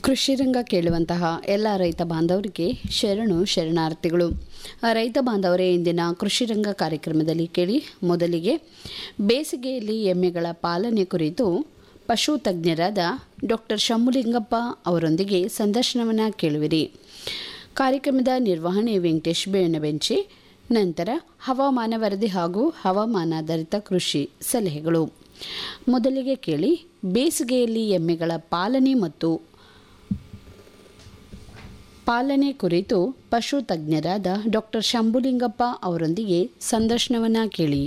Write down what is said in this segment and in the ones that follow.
ಕೃಷಿ ರಂಗ ಕೇಳುವಂತಹ ಎಲ್ಲ ರೈತ ಬಾಂಧವರಿಗೆ ಶರಣು ಶರಣಾರ್ಥಿಗಳು ರೈತ ಬಾಂಧವರೇ ಇಂದಿನ ಕೃಷಿ ರಂಗ ಕಾರ್ಯಕ್ರಮದಲ್ಲಿ ಕೇಳಿ ಮೊದಲಿಗೆ ಬೇಸಿಗೆಯಲ್ಲಿ ಎಮ್ಮೆಗಳ ಪಾಲನೆ ಕುರಿತು ಪಶು ತಜ್ಞರಾದ ಡಾಕ್ಟರ್ ಶಂಭುಲಿಂಗಪ್ಪ ಅವರೊಂದಿಗೆ ಸಂದರ್ಶನವನ್ನು ಕೇಳುವಿರಿ ಕಾರ್ಯಕ್ರಮದ ನಿರ್ವಹಣೆ ವೆಂಕಟೇಶ್ ಬೇಣಬೆಂಚಿ ನಂತರ ಹವಾಮಾನ ವರದಿ ಹಾಗೂ ಹವಾಮಾನಾಧಾರಿತ ಕೃಷಿ ಸಲಹೆಗಳು ಮೊದಲಿಗೆ ಕೇಳಿ ಬೇಸಿಗೆಯಲ್ಲಿ ಎಮ್ಮೆಗಳ ಪಾಲನೆ ಮತ್ತು ಪಾಲನೆ ಕುರಿತು ಪಶು ತಜ್ಞರಾದ ಡಾಕ್ಟರ್ ಶಂಭುಲಿಂಗಪ್ಪ ಅವರೊಂದಿಗೆ ಸಂದರ್ಶನವನ್ನ ಕೇಳಿ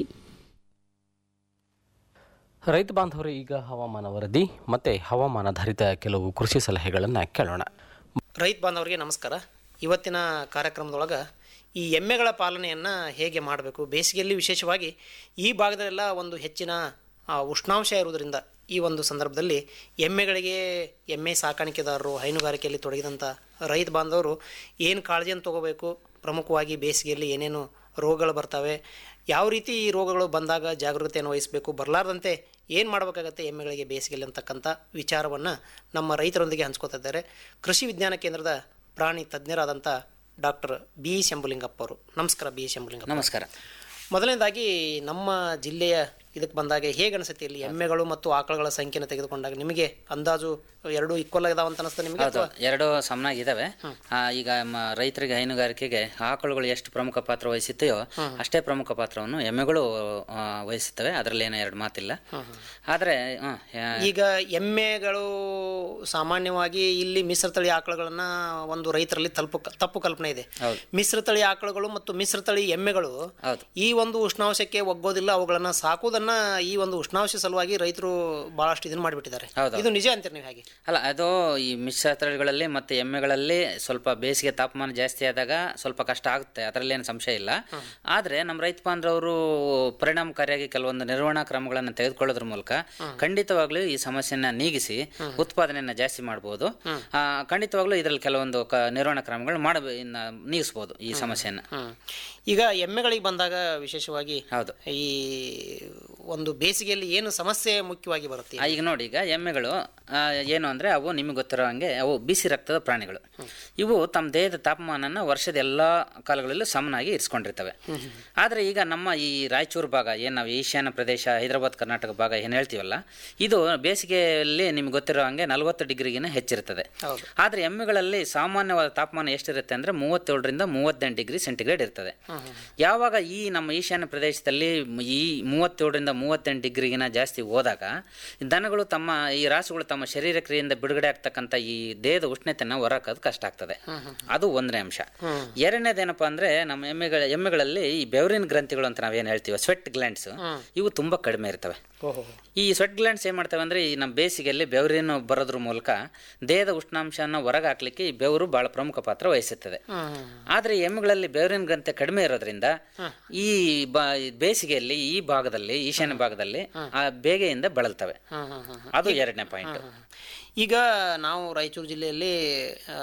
ರೈತ ಬಾಂಧವರು ಈಗ ಹವಾಮಾನ ವರದಿ ಮತ್ತು ಹವಾಮಾನಾಧಾರಿತ ಕೆಲವು ಕೃಷಿ ಸಲಹೆಗಳನ್ನು ಕೇಳೋಣ ರೈತ ಬಾಂಧವರಿಗೆ ನಮಸ್ಕಾರ ಇವತ್ತಿನ ಕಾರ್ಯಕ್ರಮದೊಳಗೆ ಈ ಎಮ್ಮೆಗಳ ಪಾಲನೆಯನ್ನು ಹೇಗೆ ಮಾಡಬೇಕು ಬೇಸಿಗೆಯಲ್ಲಿ ವಿಶೇಷವಾಗಿ ಈ ಭಾಗದಲ್ಲೆಲ್ಲ ಒಂದು ಹೆಚ್ಚಿನ ಆ, ಉಷ್ಣಾಂಶ ಇರುವುದರಿಂದ ಈ ಒಂದು ಸಂದರ್ಭದಲ್ಲಿ ಎಮ್ಮೆಗಳಿಗೆ ಎಮ್ಮೆ ಸಾಕಾಣಿಕೆದಾರರು ಹೈನುಗಾರಿಕೆಯಲ್ಲಿ ತೊಡಗಿದಂಥ ರೈತ ಬಾಂಧವರು ಏನು ಕಾಳಜಿಯನ್ನು ತಗೋಬೇಕು ಪ್ರಮುಖವಾಗಿ ಬೇಸಿಗೆಯಲ್ಲಿ ಏನೇನು ರೋಗಗಳು ಬರ್ತವೆ ಯಾವ ರೀತಿ ಈ ರೋಗಗಳು ಬಂದಾಗ ಜಾಗೃತೆಯನ್ನು ವಹಿಸಬೇಕು ಬರಲಾರ್ದಂತೆ ಏನು ಮಾಡಬೇಕಾಗತ್ತೆ ಎಮ್ಮೆಗಳಿಗೆ ಬೇಸಿಗೆಯಲ್ಲಿ ಅಂತಕ್ಕಂಥ ವಿಚಾರವನ್ನು ನಮ್ಮ ರೈತರೊಂದಿಗೆ ಹಂಚ್ಕೋತಾ ಇದ್ದಾರೆ ಕೃಷಿ ವಿಜ್ಞಾನ ಕೇಂದ್ರದ ಪ್ರಾಣಿ ತಜ್ಞರಾದಂಥ ಡಾಕ್ಟರ್ ಬಿ ಶಂಭುಲಿಂಗಪ್ಪ ಅವರು ನಮಸ್ಕಾರ ಬಿ ಶಂಭುಲಿಂಗಪ್ಪ ನಮಸ್ಕಾರ ಮೊದಲನೇದಾಗಿ ನಮ್ಮ ಜಿಲ್ಲೆಯ ಇದಕ್ಕೆ ಬಂದಾಗ ಹೇಗೆ ಅನಿಸುತ್ತೆ ಇಲ್ಲಿ ಎಮ್ಮೆಗಳು ಮತ್ತು ಆಕಳುಗಳ ಸಂಖ್ಯೆನ ತೆಗೆದುಕೊಂಡಾಗ ನಿಮಗೆ ಅಂದಾಜು ಎರಡು ಈಕ್ವಲ್ ಆಗಿದಾವ ಅಂತ ಅನಿಸ್ತಾ ನಿಮಗೆ ಹೌದು ಅಥವಾ ಎರಡು ಸಮನಾಗಿದ್ದಾವೆ ಆ, ಈಗ ಮ- ರೈತರಿಗೆ ಹೈನುಗಾರಿಕೆಗೆ ಆಕಳುಗಳು ಎಷ್ಟು ಪ್ರಮುಖ ಪಾತ್ರ ವಹಿಸುತ್ತೆಯೋ ಅಷ್ಟೇ ಪ್ರಮುಖ ಪಾತ್ರವನ್ನು ಎಮ್ಮೆಗಳು ಆ, ವಹಿಸುತ್ತವೆ ಅದರಲ್ಲಿ ಏನೋ ಎರಡು ಮಾತಿಲ್ಲ ಆದರೆ ಹ್ಮ್, ಯಾ- ಈಗ ಎಮ್ಮೆಗಳು ಸಾಮಾನ್ಯವಾಗಿ ಇಲ್ಲಿ ಮಿಶ್ರತಳಿ ಆಕಳುಗಳನ್ನ ಒಂದು ರೈತರಲ್ಲಿ ತಲುಪು ತಪ್ಪು ಕಲ್ಪನೆ ಇದೆ ಹೌದು. ಮಿಶ್ರತಳಿ ಆಕಳುಗಳು ಮತ್ತು ಮಿಶ್ರತಳಿ ಎಮ್ಮೆಗಳು ಹೌದು. ಈ ಒಂದು ಉಷ್ಣಾಂಶಕ್ಕೆ ಒಗ್ಗೋದಿಲ್ಲ ಅವುಗಳನ್ನ ಸಾಕುವುದನ್ನ ಈ ಒಂದು ಉಷ್ಣಾಂಶ ಸಲುವಾಗಿ ರೈತರು ಬಹಳಷ್ಟು ಇದನ್ನ ಮಾಡಿಬಿಟ್ಟಿದ್ದಾರೆ ಹೌದು. ಇದು ನಿಜ ಅಂತೀರಿ ನೀವು ಹೇಗೆ ಅಲ್ಲ ಅದು ಈ ಮಿಶ್ರ ತಳಿಗಳಲ್ಲಿ ಮತ್ತು ಎಮ್ಮೆಗಳಲ್ಲಿ ಸ್ವಲ್ಪ ಬೇಸಿಗೆ ತಾಪಮಾನ ಜಾಸ್ತಿ ಆದಾಗ ಸ್ವಲ್ಪ ಕಷ್ಟ ಆಗುತ್ತೆ ಅದರಲ್ಲಿ ಏನು ಸಂಶಯ ಇಲ್ಲ ಆದರೆ ನಮ್ಮ ರೈತ ಬಾಂಧವರು ಪರಿಣಾಮಕಾರಿಯಾಗಿ ಕೆಲವೊಂದು ನಿರ್ವಹಣಾ ಕ್ರಮಗಳನ್ನು ತೆಗೆದುಕೊಳ್ಳೋದ್ರ ಮೂಲಕ ಖಂಡಿತವಾಗ್ಲೂ ಈ ಸಮಸ್ಯೆನ ನೀಗಿಸಿ ಉತ್ಪಾದನೆಯನ್ನು ಜಾಸ್ತಿ ಮಾಡ್ಬೋದು ಆ, ಖಂಡಿತವಾಗ್ಲೂ ಇದರಲ್ಲಿ ಕೆಲವೊಂದು ಕ ನಿರ್ವಹಣಾ ಕ್ರಮಗಳು ಮಾಡ ಇನ್ನ ನೀಗಿಸ್ಬೋದು ಈ ಸಮಸ್ಯೆಯನ್ನು ಹ್ಮ್. ಈಗ ಎಮ್ಮೆಗಳಿಗೆ ಬಂದಾಗ ವಿಶೇಷವಾಗಿ ಹೌದು. ಈ ಒಂದು ಬೇಸಿಗೆಯಲ್ಲಿ ಏನು ಸಮಸ್ಯೆ ಮುಖ್ಯವಾಗಿ ಬರುತ್ತೆ ಆ, ಈಗ ನೋಡಿ ಈಗ ಎಮ್ಮೆಗಳು ಆ, ಏನು ಅಂದರೆ ಅವು ನಿಮಗೆ ಗೊತ್ತಿರೋ ಹಾಗೆ ಅವು ಬಿಸಿ ರಕ್ತದ ಪ್ರಾಣಿಗಳು ಇವು ತಮ್ಮ ದೇಹದ ತಾಪಮಾನನ ವರ್ಷದ ಎಲ್ಲ ಕಾಲಗಳಲ್ಲೂ ಸಮನಾಗಿ ಇರಿಸ್ಕೊಂಡಿರ್ತವೆ ಆದರೆ ಈಗ ನಮ್ಮ ಈ ರಾಯಚೂರು ಭಾಗ ಏನು ನಾವು ಈಶಾನ್ಯ ಪ್ರದೇಶ ಹೈದರಾಬಾದ್ ಕರ್ನಾಟಕ ಭಾಗ ಏನು ಹೇಳ್ತೀವಲ್ಲ ಇದು ಬೇಸಿಗೆಯಲ್ಲಿ ನಿಮ್ಗೆ ಗೊತ್ತಿರೋ ಹಾಗೆ ನಲವತ್ತು ಡಿಗ್ರಿಗಿನ ಹೆಚ್ಚಿರ್ತದೆ ಹೌದು. ಆದರೆ ಎಮ್ಮೆಗಳಲ್ಲಿ ಸಾಮಾನ್ಯವಾದ ತಾಪಮಾನ ಎಷ್ಟಿರುತ್ತೆ ಅಂದರೆ ಮೂವತ್ತೇಳರಿಂದ ಮೂವತ್ತೆಂಟು ಡಿಗ್ರಿ ಸೆಂಟಿಗ್ರೇಡ್ ಇರ್ತದೆ ಯಾವಾಗ ಈ ನಮ್ಮ ಈಶಾನ್ಯ ಪ್ರದೇಶದಲ್ಲಿ ಮ್- ಈ ಮೂವತ್ತೇಳರಿಂದ ಮೂವತ್ತೆಂಟು ಡಿಗ್ರಿಗಿನ ಜಾಸ್ತಿ ಹೋದಾಗ ದನಗಳು ತಮ್ಮ ಈ ರಾಸುಗಳು ತಮ್ಮ ಶರೀರ ಕ್ರಿಯೆಯಿಂದ ಬಿಡುಗಡೆ ಆಗ್ತಕ್ಕಂಥ ಈ ದೇಹದ ಉಷ್ಣತೆಯನ್ನು ಹೊರಕೋದು ಕಷ್ಟ ಆಗ್ತದೆ ಅದು ಒಂದನೇ ಅಂಶ ಎರಡನೇದೇನಪ್ಪ ಅಂದರೆ ನಮ್ಮ ಎಮ್ಮೆಗಳ ಎಮ್ಮೆಗಳಲ್ಲಿ ಈ ಬೆವರಿನ ಗ್ರಂಥಿಗಳು ಅಂತ ನಾವೇನು ಹೇಳ್ತೀವಿ ಸ್ವೆಟ್ ಗ್ಲ್ಯಾಂಡ್ಸ್ ಇವು ತುಂಬ ಕಡಿಮೆ ಇರ್ತವೆ ಓಹೋ ಈ ಸ್ವೆಟ್ ಗ್ಲ್ಯಾಂಡ್ಸ್ ಏನು ಮಾಡ್ತವೆ ಅಂದರೆ ಈ ನಮ್ಮ ಬೇಸಿಗೆಯಲ್ಲಿ ಬೆವರಿನ ಬರೋದ್ರ ಮೂಲಕ ದೇಹದ ಉಷ್ಣಾಂಶನ ಹೊರಗೆ ಹಾಕ್ಲಿಕ್ಕೆ ಈ ಬೆವರು ಬಹಳ ಪ್ರಮುಖ ಪಾತ್ರ ವಹಿಸುತ್ತದೆ ಆದರೆ ಈ ಎಮ್ಮೆಗಳಲ್ಲಿ ಬೆವರಿನ ಗ್ರಂಥಿ ಕಡಿಮೆ ಇರೋದ್ರಿಂದ ಈ ಬ ಬೇಸಿಗೆಯಲ್ಲಿ ಈ ಭಾಗದಲ್ಲಿ ಈಶಾನ್ಯ ಭಾಗದಲ್ಲಿ ಆ ಬೇಗೆಯಿಂದ ಬಳಲ್ತವೆ ಅದು ಎರಡನೇ ಪಾಯಿಂಟ್ ಈಗ ನಾವು ರಾಯಚೂರು ಜಿಲ್ಲೆಯಲ್ಲಿ ಆ,